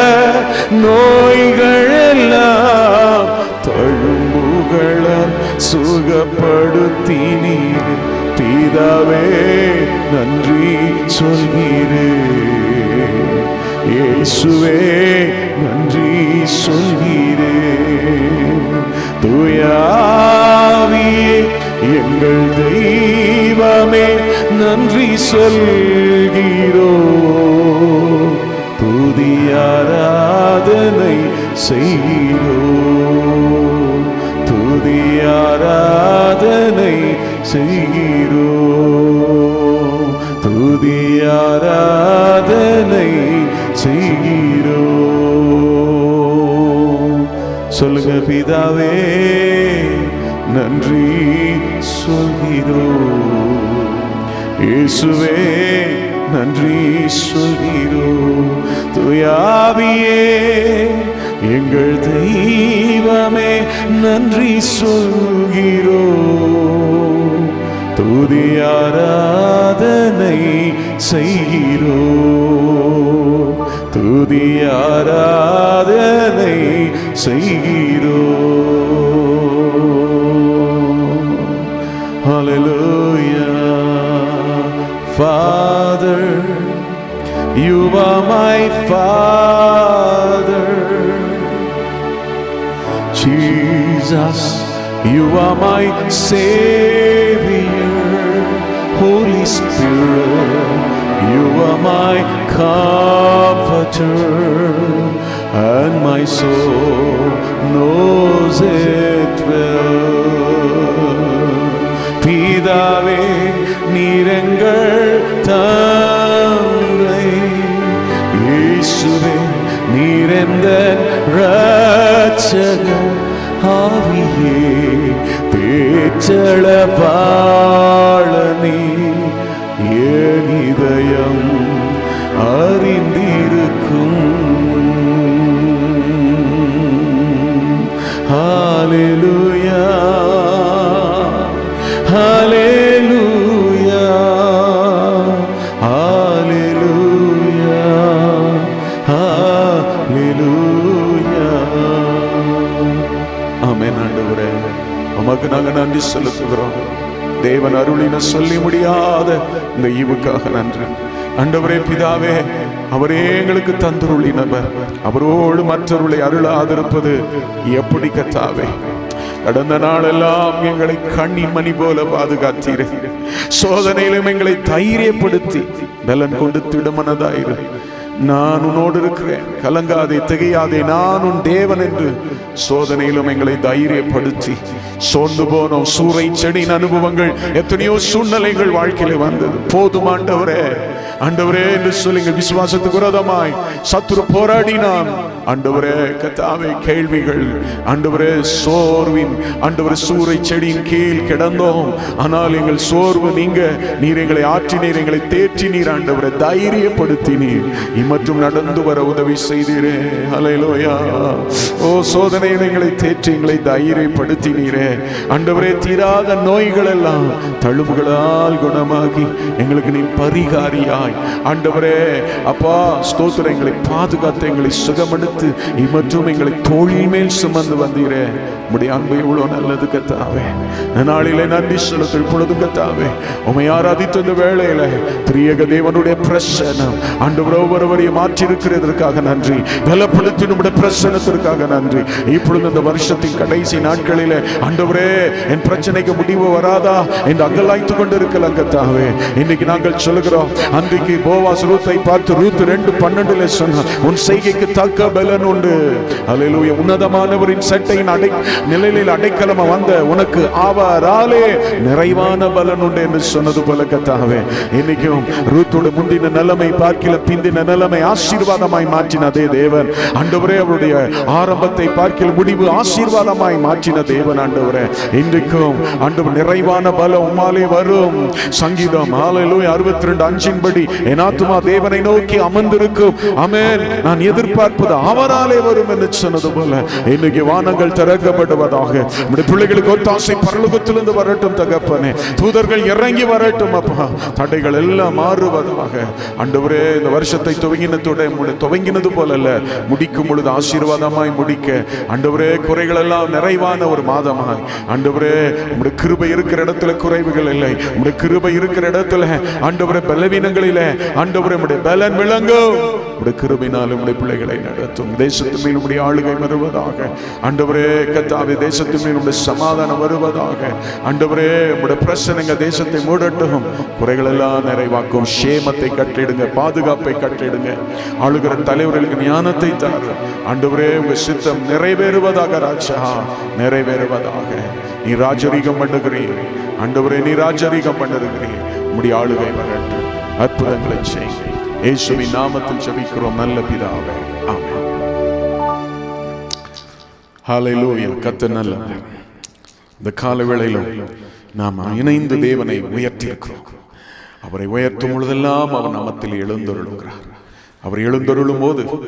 நோய்களெல்லாம் தழும்புகளால் சுகப்படுத்தினீரே பிதாவே நன்றி சொல்கிறே இயேசுவே நன்றி சொல்கிறே தூயாவியே எங்கள் தெய்வமே நன்றி சொல்கிறோ துதியாராதனை செய்கிறோ துதியாராதனை செய்கிறோ துதியாராதனை செய்கிறோ சொல்லுங்க பிதாவே நன்றி சொல்கிறோ இயேசுவே நன்றி சொல்கிறோ துயாவியே எங்கள் தெய்வமே நன்றி சொல்கிறோ துதி ஆராதனை செய்கிறோ துதி ஆராதனை செய்கிறோ Hallelujah Father You are my Father Jesus, you are my Savior. Holy Spirit, you are my comforter, and my soul knows it well. பிதாவே நீரெங்கள் தந்தை இயேசுவே நீரெந்த ரட்சகர் ஆவியே பேச்சள பாழனி என் இதயம் அறிந்திருக்கும் ஹalleluya ஹalleluya ஹalleluya ஹalleluya ஆமென் ஆண்டவரே உமக்கு நாங்க நன்றி செலுத்துகிறோம் தேவன் அருளின சொல்லி முடியாத இந்த ஈவுக்காக நன்றி ஆண்டவரே பிதாவே அவரே எங்களுக்கு தந்துருளினவர் அவரோடு மற்றவர்களை அருளாதிருப்பது எப்படி கத்தாவே கடந்த நாளெல்லாம் எங்களை கண்ணின் மணி போல பாதுகாத்தீரே சோதனையிலும் எங்களை தைரியப்படுத்தி பலன் கொண்டு திடமனதாயிரு நான் உன்னோடு இருக்கிறேன் கலங்காதே திகையாதே நான் உன் தேவன் என்று சோதனையிலும் எங்களை தைரியப்படுத்தி சோர்ந்து போனோம் சூறை செடியின் அனுபவங்கள் எத்தனையோ சூழ்நிலைகள் வாழ்க்கையில வந்தது போதும் ஆண்டவரே ஆண்டவரே என்று சொல்லுங்க விசுவாசத்துக்கு விரோதமாய் சத்துரு போராடினான் ஆண்டவரே கத்தாவே கேள்விகள் ஆண்டவரே சோர்வின் ஆண்டவரே சூறை செடியின் கீழ் கிடந்தோம் ஆனால் எங்கள் சோர்வு நீங்க நீர் எங்களை ஆற்றினீர் எங்களை தேற்றினீர் ஆண்டவரை தைரியப்படுத்தினீர் இம்மற்றும் நடந்து வர உதவி செய்தீரே அலையிலோயா ஓ சோதனையில் எங்களை தேற்றி எங்களை தைரியப்படுத்தினீரே ஆண்டவரே தீராத நோய்கள் எல்லாம் தழும்புகளால் குணமாகி எங்களுக்கு நீ பரிகாரியாய் ஆண்டவரே அப்பா ஸ்தோத்திரம் எங்களை பாதுகாத்து எங்களை சுகமெடுத்து இம்மற்றும் எங்களை தோழில் மேல் சுமந்து வந்தீரே உடைய அன்பு இவ்வளவு நல்லது கத்தாவே இந்த நாளிலே நன்றி செலுத்து இப்பொழுது கத்தாவே உமை ஆராதித்த இந்த வேளையில திரியக தேவனுடைய பிரசனம் ஆண்டவர் ஒவ்வொருவரையும் மாற்றிருக்கிறதற்காக நன்றி பலப்படுத்தி நம்முடைய பிரசனத்திற்காக நன்றி இப்பொழுது இந்த வருஷத்தின் கடைசி நாட்களிலே ஆண்டவரே என் பிரச்சனைக்கு முடிவு வராதா என்று அங்கலாய்த்து கொண்டிருக்கலாம் கத்தாவே இன்னைக்கு நாங்கள் சொல்லுகிறோம் அன்றைக்கு போவாஸ் ரூத்தை பார்த்து ரூத் ரெண்டு பன்னெண்டுல சொன்னார் உன் செய்கைக்கு தக்க பலன் உண்டு அல்லேலூயா உன்னதமானவரின் சட்டையின் அடை நிலையில் அடைக்கலம வந்த உனக்கு அவராலே நிறைவான பலன் உண்டு என்று சொன்னது போல கத்தாவே இன்னைக்கும் ரூத்தோட முந்தின நிலைமை பார்க்கல பிந்தின நிலைமை ஆசீர்வாதமாய் மாற்றின அதே தேவன் ஆண்டவரே அவருடைய ஆரம்பத்தை பார்க்கல முடிவு ஆசீர்வாதமாய் மாற்றின தேவன் ஆண்டவரே இன்றைக்கும் ஆண்டவர் நிறைவான பலம் உமாலே வரும் சங்கீதம் ஹalleluya 62 அஞ்சின் படி என் ஆத்துமா தேவனை நோக்கி அமர்ந்திருக்கும் ஆமென் நான் எதிர்பார்ப்பது அவராலே வரும் என்று சொன்னது போல இன்னைக்கு வானங்கள் திறக்கப்படுவதாக நம்முடைய பிள்ளைகளுக்கு ஒத்தாசை பரலோகத்திலிருந்து வரட்டும் தகப்பனே தூதர்கள் இறங்கி வரட்டும் அப்பா தடைகள் எல்லாம் மாறுவதாக ஆண்டவரே இந்த வருஷத்தை துவங்கினத்தோட உம்முடைய துவங்கினது போல அல்ல முடிக்கும் பொழுது ஆசீர்வாதமாய் முடிக்க ஆண்டவரே குறைகள் எல்லாம் நிறைவான ஒரு மாதமாய் ஆண்டவரே உம்முடைய கிருபை இருக்கிற இடத்துல குறைவுகள் இல்லை உம்முடைய கிருபை இருக்கிற இடத்துல ஆண்டவரே பலவீனங்களிலே ஆண்டவரே உம்முடைய பலன் விளங்கும் உம்முடைய கிருபையினால் உம்முடைய பிள்ளைகளை நடத்தும் தேசத்து மேல் உம்முடைய ஆளுகை வருவதாக ஆண்டவரே கத்தாவே தேசத்து மேல் உம்முடைய சமாதானம் வருவதாக ஆண்டவரே உம்முடைய பிரச்சனைங்க தேசத்தை மூடட்டும் குறைகள் எல்லாம் நிறைவாக்கும் சேமத்தை கட்டிடுங்க பாதுகாப்பை கட்டிடுங்க ஆளுகிற தலைவர்களுக்கு ஞானத்தை தாரு ஆண்டவரே உங்க சித்தம் நிறைவேறுவதாக ராஜா நிறைவேறுவதாக நீ ராஜரீகம் பண்ணுகிறீர் ஆண்டவரே நீ ராஜரீகம் பண்ணுகிறீர் உம்முடைய ஆளுகை வரட்டும் அற்புதங்களை செய்யுங்க இயேசுவின் நாமத்தில் ஜெபிக்கிறோம் நல்ல பிதாவே ஆமென் ஹalleluya கர்த்தர் நல்லவர் இந்த கால வேளையிலும் நாம் இணைந்து தேவனை உயர்த்தியிருக்கிறோம் அவரை உயர்த்தும் பொழுதெல்லாம் அவர் நாமத்தில் எழுந்தருளுகிறார் அவர் எழுந்தருளும் போது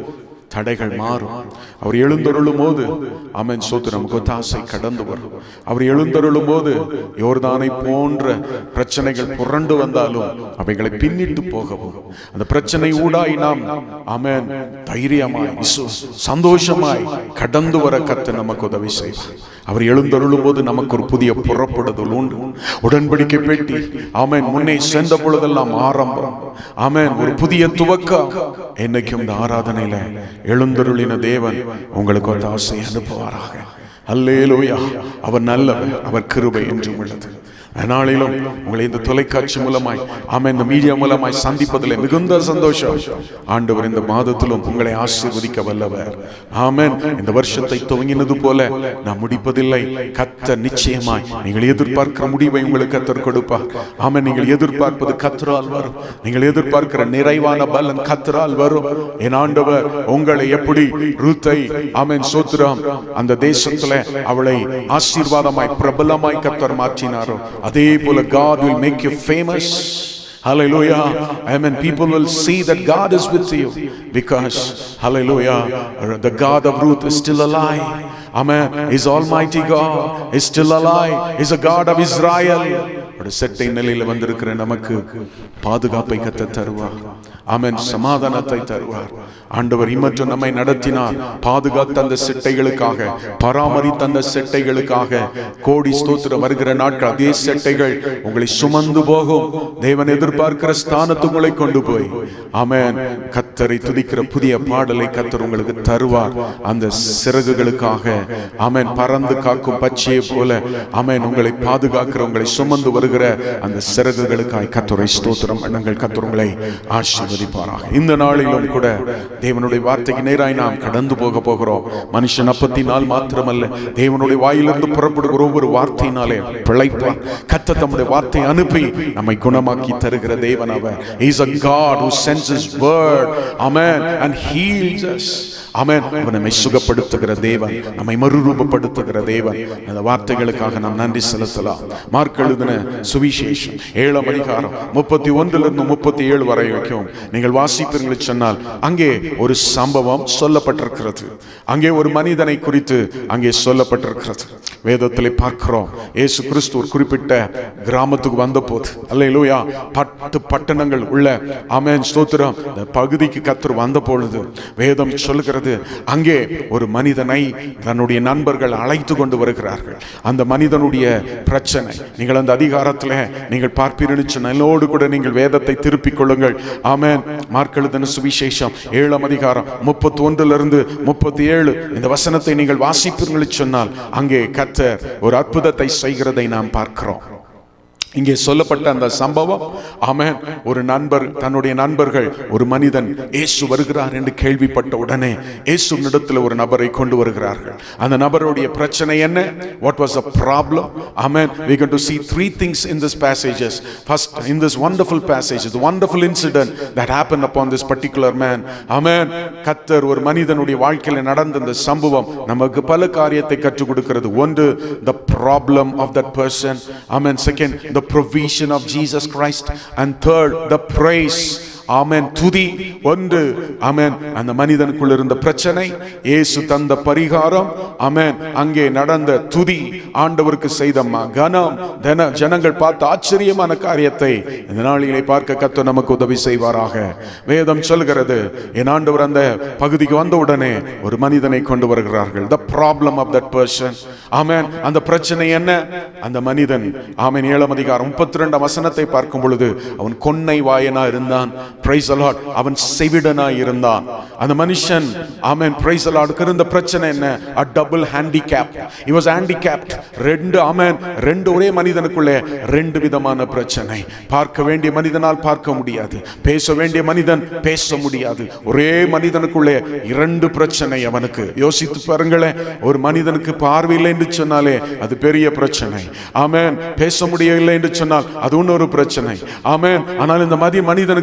தடைகள் மாறும் அவர் எழுந்தருளும் போது அமன் சோத்து நமக்கு ஒத்தாசை கடந்து வரும் அவர் எழுந்தருளும் போது யோர்தானை போன்ற பிரச்சனைகள் புரண்டு வந்தாலும் அவைகளை பின்னிட்டு போகவும் அந்த பிரச்சனை ஊடாய் நாம் அமன் தைரியமாய் விசு- சந்தோஷமாய் கடந்து வர கத்த நமக்கு உதவி செய்வார் அவர் எழுந்தருளும் போது நமக்கு ஒரு புதிய புறப்படுதல் உண்டு உடன்படிக்கை பெட்டி ஆமென் முன்னே சென்ற பொழுதெல்லாம் ஆரம்பம் ஆமென் ஒரு புதிய துவக்கம் என்னைக்கும் இந்த ஆராதனையில எழுந்தருளின தேவன் உங்களுக்கு ஒரு ஆசை அனுப்புவாராக அல்லேலூயா அவர் நல்லவர் அவர் கிருபை என்றும் உள்ளது நாளிலும் உங்களை இந்த தொலைக்காட்சி மூலமாய் ஆமென் இந்த மீடியா மூலமாய் சந்திப்பதில் மிகுந்த சந்தோஷம் ஆண்டவர் இந்த மாதத்திலும் உங்களை ஆசீர்வதிக்க வல்லவர் ஆமென் இந்த வருஷத்தை துவங்கினது போல நான் முடிப்பதில்லை கத்த நிச்சயமாய் நீங்கள் எதிர்பார்க்கிற முடிவை உங்களுக்கு கத்தர் கொடுப்பார் ஆமென் நீங்கள் எதிர்பார்ப்பது கத்தரால் வரும் நீங்கள் எதிர்பார்க்கிற நிறைவான பலன் கத்தரால் வரும் என் ஆண்டவர் உங்களை எப்படி ரூத்தை ஆமென் சோத்ராம் அந்த தேசத்துல அவளை ஆசீர்வாதமாய் பிரபலமாய் கத்தர் மாற்றினாரோ அதே போல God will make you famous Hallelujah. Amen. People will see that God is with you because, hallelujah, the God of Ruth is still alive. Amen. Is Almighty God is still alive. Is a God of Israel. ஒரு செட்டை நிலையில வந்திருக்கிற நமக்கு பாதுகாப்பை கத்த தருவார் ஆமென் சமாதானத்தை தருவார் ஆண்டவர் இம்மற்றும் நம்மை நடத்தினார் பாதுகாத்த அந்த செட்டைகளுக்காக பராமரித்த அந்த செட்டைகளுக்காக கோடி ஸ்தோத்திரம் வருகிற நாட்கள் அதே செட்டைகள் உங்களை சுமந்து போகும் தேவன் எதிர்பார்க்கிற ஸ்தானத்து உங்களை கொண்டு போய் ஆமென் கத்தரை துதிக்கிற புதிய பாடலை கத்தர் உங்களுக்கு தருவார் அந்த சிறகுகளுக்காக ஆமென் பறந்து காக்கும் பச்சையை போல ஆமென் உங்களை பாதுகாக்கிற உங்களை சுமந்து வருகிற அந்த சிறகுகளுக்காய் கத்தரை ஸ்தோத்திரம் எண்ணங்கள் கத்தர் உங்களை ஆசீர்வதிப்பாராக இந்த நாளிலும் கூட தேவனுடைய வார்த்தைக்கு நேராய் நாம் கடந்து போக போகிறோம் மனுஷன் அப்பத்தினால் மாத்திரமல்ல தேவனுடைய வாயிலிருந்து புறப்படுகிற ஒவ்வொரு வார்த்தையினாலே பிழைப்பார் கத்த தம்முடைய வார்த்தை அனுப்பி நம்மை குணமாக்கி தருகிற தேவன் அவர் is a God who sends his word amen and heals us amen அவர் நம்மை சுகப்படுத்துகிற தேவன் நம்மை மறுரூபப்படுத்துகிற தேவன் அந்த வார்த்தைகளுக்காக நாம் நன்றி செலுத்தலாம் மார்க் எழுதின சுவிசேஷம் ஏழாம் அதிகாரம் முப்பத்தி ஒன்றிலிருந்து முப்பத்தி ஏழு வரை வரைக்கும் நீங்கள் வாசிப்பீர்கள் சொன்னால் அங்கே ஒரு சம்பவம் சொல்லப்பட்டிருக்கிறது அங்கே ஒரு மனிதனை குறித்து அங்கே சொல்லப்பட்டிருக்கிறது வேதத்தில் பார்க்கிறோம் இயேசு கிறிஸ்து ஒரு குறிப்பிட்ட கிராமத்துக்கு வந்த போது அல்லையிலூயா பத்து பட்டணங்கள் உள்ள ஆமென் ஸ்தோத்திரம் இந்த பகுதிக்கு கத்தர் வந்த பொழுது வேதம் சொல்லுகிறது அங்கே ஒரு மனிதனை தன்னுடைய நண்பர்கள் அழைத்து கொண்டு வருகிறார்கள் அந்த மனிதனுடைய பிரச்சனை நீங்கள் அந்த அதிகாரத்தில் நீங்கள் பார்ப்பீர்கள் சொன்னால் என்னோடு கூட நீங்கள் வேதத்தை திருப்பிக் கொள்ளுங்கள் ஆமென் மார்க்கெழுதன சுவிசேஷம் ஏழாம் அதிகாரம் முப்பத்தி ஒன்றிலிருந்து முப்பத்தி ஏழு இந்த வசனத்தை நீங்கள் வாசிப்பீர்கள் சொன்னால் அங்கே கத்தர் ஒரு அற்புதத்தை செய்கிறதை நாம் பார்க்கிறோம் இங்கே சொல்லப்பட்ட அந்த சம்பவம் ஆமென் ஒரு நண்பர் தன்னுடைய நண்பர்கள் ஒரு மனிதன் இயேசு வருகிறார் என்று கேள்விப்பட்ட உடனே இயேசு இடத்துல ஒரு நபரை கொண்டு வருகிறார்கள் அந்த நபருடைய பிரச்சனை என்ன what was a problem amen we going to see three things in this passages first in this wonderful passage the wonderful incident that happened upon this particular man amen கத்தர் ஒரு மனிதனுடைய வாழ்க்கையில் நடந்த இந்த சம்பவம் நமக்கு பல காரியத்தை கற்றுக் கொடுக்கிறது ஒன்று the problem of that person amen second the provision of Jesus Christ and third the praise ஆமென் துதி ஒன்று ஆமென் அந்த மனிதனுக்குள் இருந்த பிரச்சனை இயேசு தந்த பரிகாரம் ஆமென் அங்கே நடந்த துதி ஆண்டவருக்கு செய்த ம- கனம் தன ஜனங்கள் பார்த்த ஆச்சரியமான காரியத்தை இந்த நாளிலே பார்க்க கத்த நமக்கு உதவி செய்வாராக வேதம் சொல்கிறது என் ஆண்டவர் அந்த பகுதிக்கு வந்த உடனே ஒரு மனிதனை கொண்டு வருகிறார்கள் the problem of that person ஆமென் அந்த பிரச்சனை என்ன அந்த மனிதன் ஆமென் ஏழாம் அதிகாரம் முப்பத்தி ரெண்டாம் வசனத்தை பார்க்கும் பொழுது அவன் கொன்னை வாயனா இருந்தான் பிரைஸ் அலாட் அவன் செவிடனா இருந்தான் அந்த மனுஷன் ஆமென் பிரைஸ் அலாடுக்கு இருந்த பிரச்சனை என்ன a double handicap he was handicapped ரெண்டு ஆமென் ரெண்டு ஒரே மனிதனுக்குள்ளே ரெண்டு விதமான பிரச்சனை பார்க்க வேண்டிய மனிதனால் பார்க்க முடியாது பேச வேண்டிய மனிதன் பேச முடியாது ஒரே மனிதனுக்குள்ளே இரண்டு பிரச்சனை அவனுக்கு யோசித்து பாருங்களேன் ஒரு மனிதனுக்கு பார்வை இல்லை என்று சொன்னாலே அது பெரிய பிரச்சனை ஆமென் பேச முடியவில்லை என்று சொன்னால் அது இன்னொரு பிரச்சனை ஆமென் ஆனால் இந்த மதி மனிதனுக்கு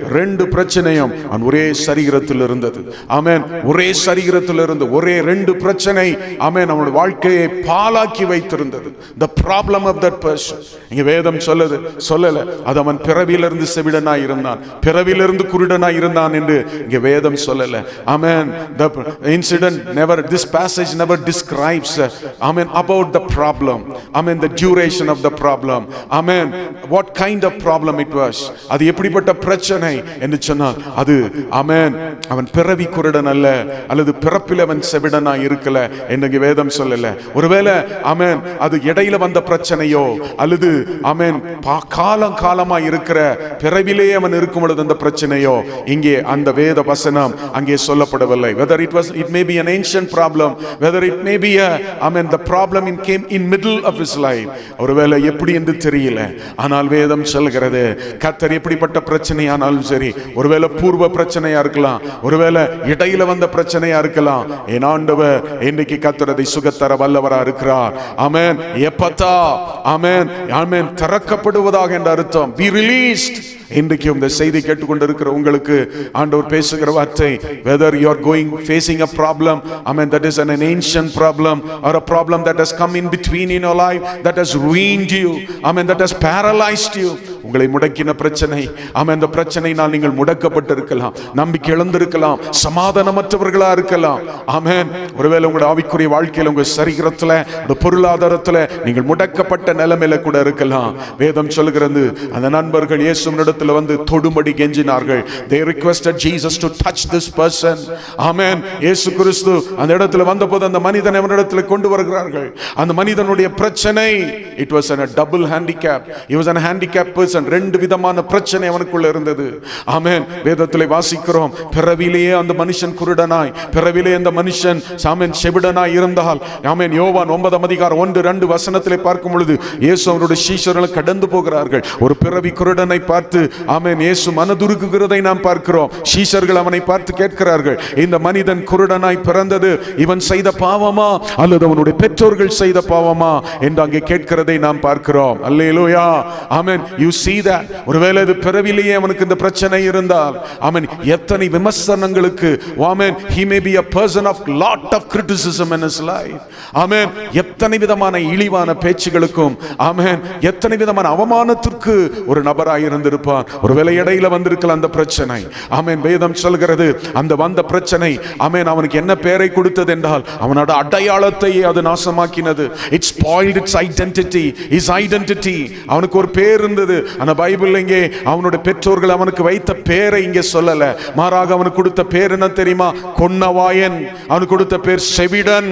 ரெண்டு பிரச்சனையும் அவன் ஒரே சரீரத்தில் இருந்தது ஆமென் ஒரே சரீரத்தில் இருந்து ஒரே ரெண்டு பிரச்சனை ஆமென் அவனுடைய வாழ்க்கையை பாலாக்கி வைத்திருந்தது the problem of that person இங்க வேதம் சொல்லுது சொல்லல அது அவன் பிறவியிலிருந்து செவிடனாய் இருந்தான் பிறவியிலிருந்து குருடனாய் இருந்தான் என்று இங்க வேதம் சொல்லல ஆமென் the incident never this passage never describes uh, amen about the problem amen the duration of the problem amen what kind of problem it was அது எப்படிப்பட்ட பிரச்சனை என்று சொன்னால் அது ஆமென் அவன் பிறவி குருடன் அல்ல அல்லது பிறப்பில் அவன் செவிடனா இருக்கல என்று வேதம் சொல்லல ஒருவேளை ஆமென் அது இடையில வந்த பிரச்சனையோ அல்லது ஆமென் பா- காலம் காலமா இருக்கிற பிறவிலே அவன் இருக்கும் பொழுது அந்த பிரச்சனையோ இங்கே அந்த வேத வசனம் அங்கே சொல்லப்படவில்லை whether it was it may be an ancient problem whether it may be a I mean the problem in came in middle of his life ஒருவேளை எப்படி என்று தெரியல ஆனால் வேதம் சொல்கிறது கத்தர் எப்படிப்பட்ட பிரச்சனையானாலும் சரி ஒருவேளை பூர்வ பிரச்சனையா இருக்கலாம் ஒருவேளை இடையில வந்த பிரச்சனையா இருக்கலாம் என் ஆண்டவர் இன்றைக்கு கத்தர் அதை சுகத்தர வல்லவரா இருக்கிறார் ஆமென் எப்பத்தா ஆமென் ஆமென் திறக்கப்படுவதாக என்ற அர்த்தம் be released இன்றைக்கு இந்த செய்தி கேட்டுக்கொண்டிருக்கிற உங்களுக்கு ஆண்டவர் பேசுகிற வார்த்தை whether you are going facing a problem i mean that is an, an ancient problem or a problem that has come in between in your life that has ruined you i mean that has paralyzed you உங்களை முடக்கின பிரச்சனை ஆமென் அந்த பிரச்சனையினால் நீங்கள் முடக்கப்பட்டிருக்கலாம் நம்பிக்கை இழந்திருக்கலாம் சமாதானமற்றவர்களா இருக்கலாம் ஆமென் ஒருவேளை உங்களுடைய ஆவிக்குரிய வாழ்க்கையில உங்க சரீரத்துல உங்க பொருளாதாரத்துல நீங்கள் முடக்கப்பட்ட நிலைமையில கூட இருக்கலாம் வேதம் சொல்கிறது அந்த நண்பர்கள் இயேசுவினிடத்துல வந்து தொடும்படி கெஞ்சினார்கள் they requested Jesus to touch this person ஆமென் இயேசு கிறிஸ்து அந்த இடத்துல வந்தபோது அந்த மனிதனை அவனிடத்துல கொண்டு வருகிறார்கள் அந்த மனிதனுடைய பிரச்சனை it was a double handicap he was a handicapped person ரெண்டு விதமான பிரச்சனை அவனுக்குள்ள இருந்தது ஆமென் வேதத்திலே வாசிக்கிறோம் பிறவிலேயே அந்த மனுஷன் குருடனாய் பிறவிலே அந்த மனுஷன் சாமன் செவிடனாய் இருந்தால் ஆமென் யோவான் ஒன்பதாம் அதிகாரம் ஒன்று ரெண்டு வசனத்திலே பார்க்கும் பொழுது இயேசு அவருடைய சீஷர்கள் கடந்து போகிறார்கள் ஒரு பிறவி குருடனை பார்த்து ஆமென் இயேசு மனதுருக்குகிறதை நாம் பார்க்கிறோம் சீஷர்கள் அவனை பார்த்து கேட்கிறார்கள் இந்த மனிதன் குருடனாய் பிறந்தது இவன் செய்த பாவமா அல்லது அவனுடைய பெற்றோர்கள் செய்த பாவமா என்று அங்கே கேட்கிறதை நாம் பார்க்கிறோம் அல்லேலூயா ஆமென் யூ see that ஒருவேளை இது பிறவிலேயே அவனுக்கு இந்த பிரச்சனை இருந்தால் ஆமென் எத்தனை விமர்சனங்களுக்கு ஆமென் he may be a person of lot of criticism in his life ஆமென் எத்தனை விதமான இழிவான பேச்சுகளுக்கும் ஆமென் எத்தனை விதமான அவமானத்திற்கு ஒரு நபராய் இருந்திருப்பான் ஒருவேளை இடையில வந்திருக்கலாம் அந்த பிரச்சனை ஆமென் வேதம் சொல்கிறது அந்த வந்த பிரச்சனை ஆமென் அவனுக்கு என்ன பெயரை கொடுத்தது என்றால் அவனோட அடையாளத்தை அது நாசமாக்கினது it's spoiled it's identity is identity அவனுக்கு ஒரு பேர் இருந்தது அந்த பைபிள் இங்கே அவனுடைய பெற்றோர்கள் அவனுக்கு வைத்த பேரை இங்கே சொல்லல மாறாக அவனுக்கு கொடுத்த பேர் என்ன தெரியுமா கொன்னவாயன் அவனுக்கு கொடுத்த பேர் செவிடன்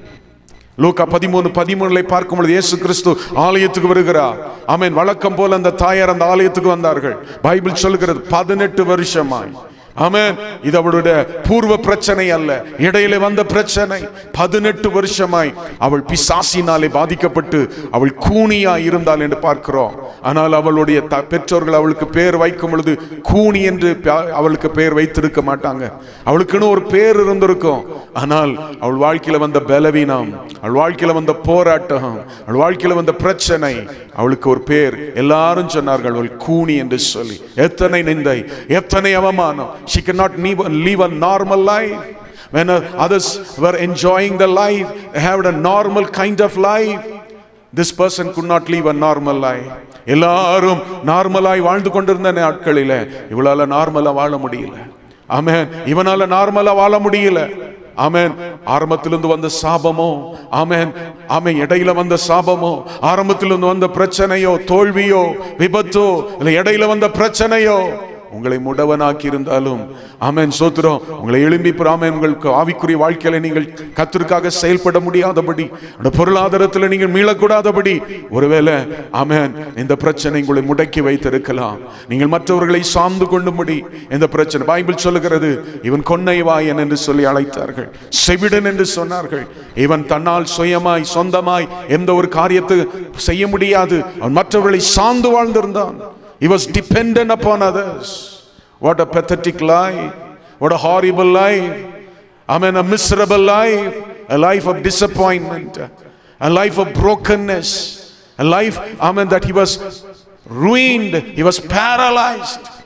லூக்கா பதிமூணு பதிமூணுல பார்க்கும் பொழுது இயேசு கிறிஸ்து ஆலயத்துக்கு வருகிறார் ஆமென் வழக்கம் போல அந்த தாயார் அந்த ஆலயத்துக்கு வந்தார்கள் பைபிள் சொல்கிறது பதினெட்டு வருஷமாய் ஆமென் இது அவளுடைய பூர்வ பிரச்சனை அல்ல இடையில வந்த பிரச்சனை பதினெட்டு வருஷமாய் அவள் பிசாசினாலே பாதிக்கப்பட்டு அவள் கூனியா இருந்தாள் என்று பார்க்கிறோம் ஆனால் அவளுடைய த- பெற்றோர்கள் அவளுக்கு பேர் வைக்கும் பொழுது கூனி என்று ப- அவளுக்கு பேர் வைத்திருக்க மாட்டாங்க அவளுக்குன்னு ஒரு பேர் இருந்திருக்கும் ஆனால் அவள் வாழ்க்கையில வந்த பலவீனம் அவள் வாழ்க்கையில வந்த போராட்டம் அவள் வாழ்க்கையில வந்த பிரச்சனை அவளுக்கு ஒரு பேர் எல்லாரும் சொன்னார்கள் அவள் கூனி என்று சொல்லி எத்தனை நிந்தை எத்தனை அவமானம் she cannot live, live a normal life when uh, others were enjoying the life they had a normal kind of life this person could not live a normal life எல்லாரும் நார்மலாய் வாழ்ந்து கொண்டிருந்த நாட்களில இவளால நார்மலா வாழ முடியல ஆமென் இவனால நார்மலா வாழ முடியல ஆமென் ஆரம்பத்திலிருந்து வந்த சாபமோ ஆமென் ஆமென் இடையில வந்த சாபமோ ஆரம்பத்திலிருந்து வந்த பிரச்சனையோ தோல்வியோ விபத்தோ இல்ல இடையில வந்த பிரச்சனையோ உங்களை முடவனாக்கி இருந்தாலும் ஆமென் சோத்திரம் உங்களை எழும்பி ஆமென் உங்களுக்கு ஆவிக்குரிய வாழ்க்கையில நீங்கள் கத்திற்காக செயல்பட முடியாதபடி அந்த பொருளாதாரத்தில் நீங்கள் மீளக்கூடாதபடி ஒருவேளை ஆமென் இந்த பிரச்சனை உங்களை முடக்கி வைத்திருக்கலாம் நீங்கள் மற்றவர்களை சார்ந்து கொண்டும்படி இந்த பிரச்சனை பைபிள் சொல்லுகிறது இவன் கொன்னைவாயன் என்று சொல்லி அழைத்தார்கள் செவிடன் என்று சொன்னார்கள் இவன் தன்னால் சுயமாய் சொந்தமாய் எந்த ஒரு காரியத்தை செய்ய முடியாது அவன் மற்றவர்களை சார்ந்து வாழ்ந்திருந்தான் He was dependent upon others. What a pathetic life. What a horrible life. I mean, a miserable life. A life of disappointment. A life of brokenness. A life, I mean, that he was ruined. He was paralyzed.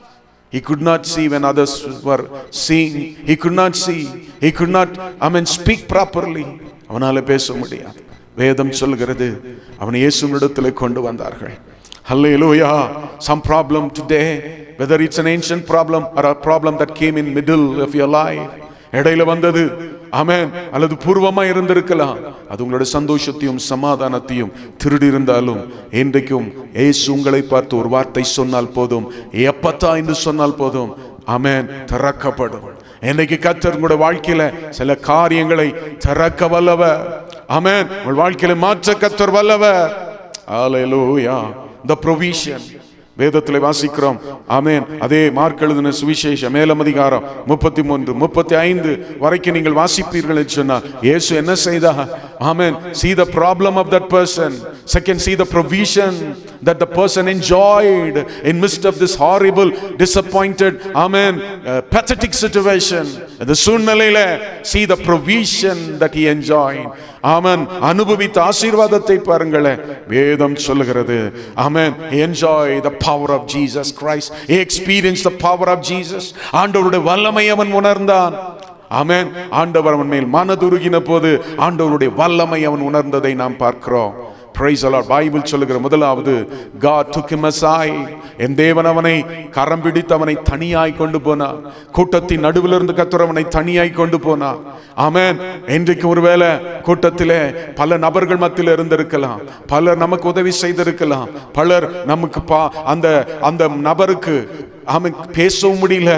He could not see when others were seeing. He could not see. He could not, I mean, speak properly. அவனால பேச முடியாது வேதம் சொல்கிறது அவனை இயேசுவினிடத்தில் கொண்டு வந்தார்கள் Hallelujah. Some problem today, whether it's an ancient problem or a problem that came in middle of your life. இடையில வந்தது ஆமென் அல்லது பூர்வமா இருந்திருக்கலாம் அது உங்களுடைய சந்தோஷத்தையும் சமாதானத்தையும் திருடி இருந்தாலும் இன்றைக்கும் ஏசு உங்களை பார்த்து ஒரு வார்த்தை சொன்னால் போதும் எப்பத்தா என்று சொன்னால் போதும் ஆமென் திறக்கப்படும் இன்னைக்கு கத்தர் உங்களுடைய வாழ்க்கையில சில காரியங்களை திறக்க வல்லவர் ஆமென் உங்கள் வாழ்க்கையில மாற்ற கத்தர் வல்லவர் Hallelujah. The provision. வேதத்தில் வாசிக்கிறோம் ஆமென் அதே மார்க் எழுதின சுவிசேஷம் மேலம் அதிகாரம் முப்பத்தி மூன்று முப்பத்தி ஐந்து வரைக்கும் நீங்கள் வாசிப்பீர்கள் என்று சொன்னால் இயேசு என்ன செய்தா ஆமென் see the problem of that person second see the provision that the person enjoyed in midst of this horrible disappointed amen uh, pathetic situation the சூழ்நிலையில see the provision that he enjoyed ஆமென் அனுபவித்த ஆசீர்வாதத்தை பாருங்களேன் வேதம் சொல்லுகிறது ஆமென் enjoy the power of Jesus Christ experience the power of Jesus ஆண்டவருடைய வல்லமை அவன் உணர்ந்தான் ஆமென் ஆண்டவர் அவன் மேல் மனதுருகின போது ஆண்டவருடைய வல்லமை அவன் உணர்ந்ததை நாம் பார்க்கிறோம் Praise the Lord. பைபிள் சொல்லுகிற முதலாவது God took him aside என் தேவன் அவனை கரம் பிடித்து அவனை தனியாய் கொண்டு போனார் கூட்டத்தின் நடுவில் இருந்து கத்தர் அவனை தனியாய் கொண்டு போனார் ஆமென் இன்றைக்கு ஒருவேளை கூட்டத்திலே பல நபர்கள் மத்தியில் இருந்திருக்கலாம் பலர் நமக்கு உதவி செய்திருக்கலாம் பலர் நமக்கு பா அந்த அந்த நபருக்கு அவன் பேசவும் முடியல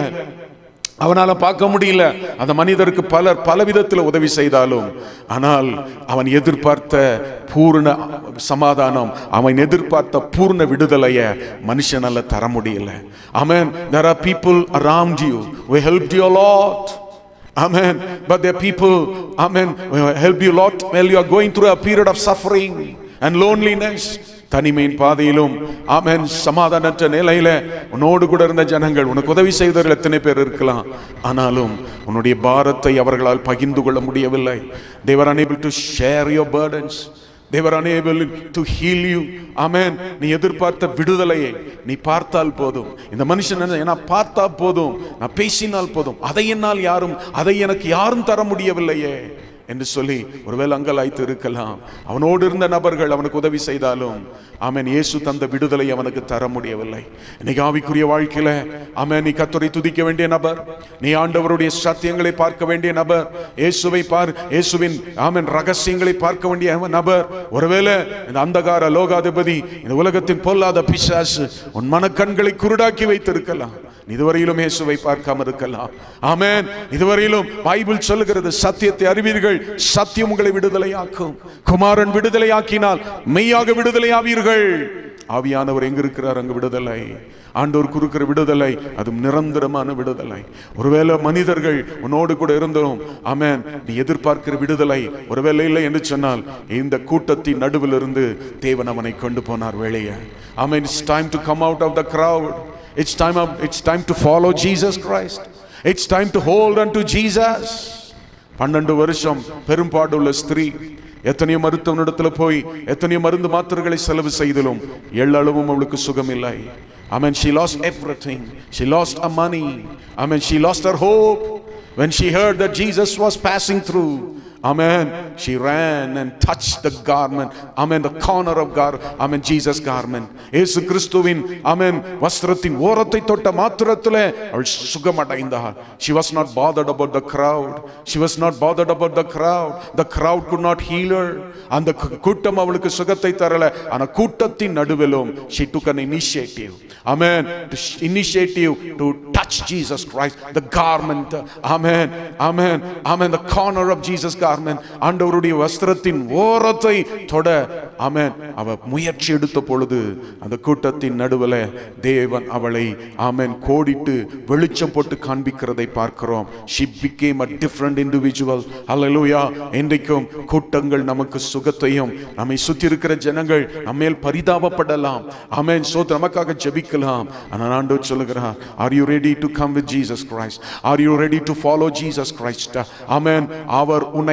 அவனால பார்க்க முடியல அந்த மனிதருக்கு பலர் பல விதத்தில் உதவி செய்தாலும் ஆனால் அவன் எதிர்பார்த்த பூர்ண சமாதானம் அவன் எதிர்பார்த்த பூர்ண விடுதலைய மனுஷனால தர முடியல அமேன் there are people around you who helped you a lot Amen. But there are people, amen, who help you a lot while you are going through a period of suffering and loneliness. தனிமையின் பாதையிலும் ஆமென் சமாதானற்ற நிலையில உன்னோடு கூட இருந்த ஜனங்கள் உனக்கு உதவி செய்தவர்கள் எத்தனை பேர் இருக்கலாம் ஆனாலும் உன்னுடைய பாரத்தை அவர்களால் பகிர்ந்து கொள்ள முடியவில்லை they were unable to share your burdens they were unable to heal you amen நீ எதிர்பார்த்த விடுதலையை நீ பார்த்தால் போதும் இந்த மனுஷன் என்ன நான் பார்த்தா போதும் நான் பேசினால் போதும் அதை என்னால் யாரும் அதை எனக்கு யாரும் தர முடியவில்லையே என்று சொல்லி ஒருவேளை அங்கலாய்த்து இருக்கலாம் அவனோடு இருந்த நபர்கள் அவனுக்கு உதவி செய்தாலும் ஆமென் இயேசு தந்த விடுதலை அவனுக்கு தர முடியவில்லை இன்னைக்கு ஆவிக்குரிய வாழ்க்கையில ஆமென் நீ கத்தரை துதிக்க வேண்டிய நபர் நீ ஆண்டவருடைய சத்தியங்களை பார்க்க வேண்டிய நபர் இயேசுவை பார் இயேசுவின் ஆமென் ரகசியங்களை பார்க்க வேண்டிய நபர் ஒருவேளை இந்த அந்தகார லோகாதிபதி இந்த உலகத்தின் பொல்லாத பிசாசு உன் மனக்கண்களை குருடாக்கி வைத்திருக்கலாம் இதுவரையிலும் இயேசுவை பார்க்காம இருக்கலாம் ஆமென் இதுவரையிலும் பைபிள் சொல்லுகிறது சத்தியத்தை அறிவீர்கள் சத்தியம் உங்களை விடுதலையாக்கும் குமாரன் விடுதலையாக்கினால் மெய்யாக விடுதலையாவீர்கள் ஆவியானவர் எங்க இருக்கிறார் அங்கு விடுதலை ஆண்டோர் குறுக்கிற விடுதலை அது நிரந்தரமான விடுதலை ஒருவேளை மனிதர்கள் உன்னோடு கூட இருந்தோம் ஆமென் நீ எதிர்பார்க்கிற விடுதலை ஒருவேளை இல்லை என்று சொன்னால் இந்த கூட்டத்தின் நடுவில் இருந்து தேவன் அவனை கொண்டு போனார் வேலையை ஆமென் it's time to come out of the crowd It's time of, it's time to follow Jesus Christ. It's time to hold unto Jesus. பன்னெண்டு வருஷம் பெரும்பாடுள்ள ஸ்திரீ எத்தனையோ மருத்துவனிடத்துல போய் எத்தனையோ மருந்து மாத்திரைகளை செலவு செய்தலும் எள்ளளவும் அவளுக்கு சுகம் இல்லை I mean, she lost everything. She lost her money. I mean, she lost her hope. When she heard that Jesus was passing through, Amen. She ran and touched the garment. Amen. The corner of gar. Amen. Jesus garment. இயேசு கிறிஸ்துவின் ஆமென் வஸ்திரத்தின் ஓரத்தை தொட்ட மாத்திரத்திலே அவள் சுகமடைந்தாள் she was not bothered about the crowd she was not bothered about the crowd the crowd could not heal her அந்த கூ- கூட்டம் அவளுக்கு சுகத்தை தரல ஆனா கூட்டத்தின் நடுவிலும் she took an initiative amen to sh- initiative to touch Jesus Christ the garment amen amen amen the corner of Jesus garment ஆண்டவருடைய வஸ்திரத்தின் ஓரத்தை தொட amen அவ முயற்சி எடுத்த பொழுது அந்த கூட்டத்தின் நடுவில் தேவன் அவளை ஆமென் கோடிட்டு வெளிச்சம் போட்டு காண்பிக்கிறதை பார்க்கிறோம் she became a different individual hallelujah இன்றைக்கும் கூட்டங்கள் நமக்கு சுகத்தையும் நம்மை சுத்தி இருக்கிற ஜனங்கள் நம்மேல் பரிதாபப்படலாம் ஆமென் சோ நமக்காக ஜெபிக்கலாம் ஆனால் ஆண்டவர் சொல்லுகிறார் are you ready to come with Jesus Christ are you ready to follow Jesus Christ ஆமென் அவர் உன்னை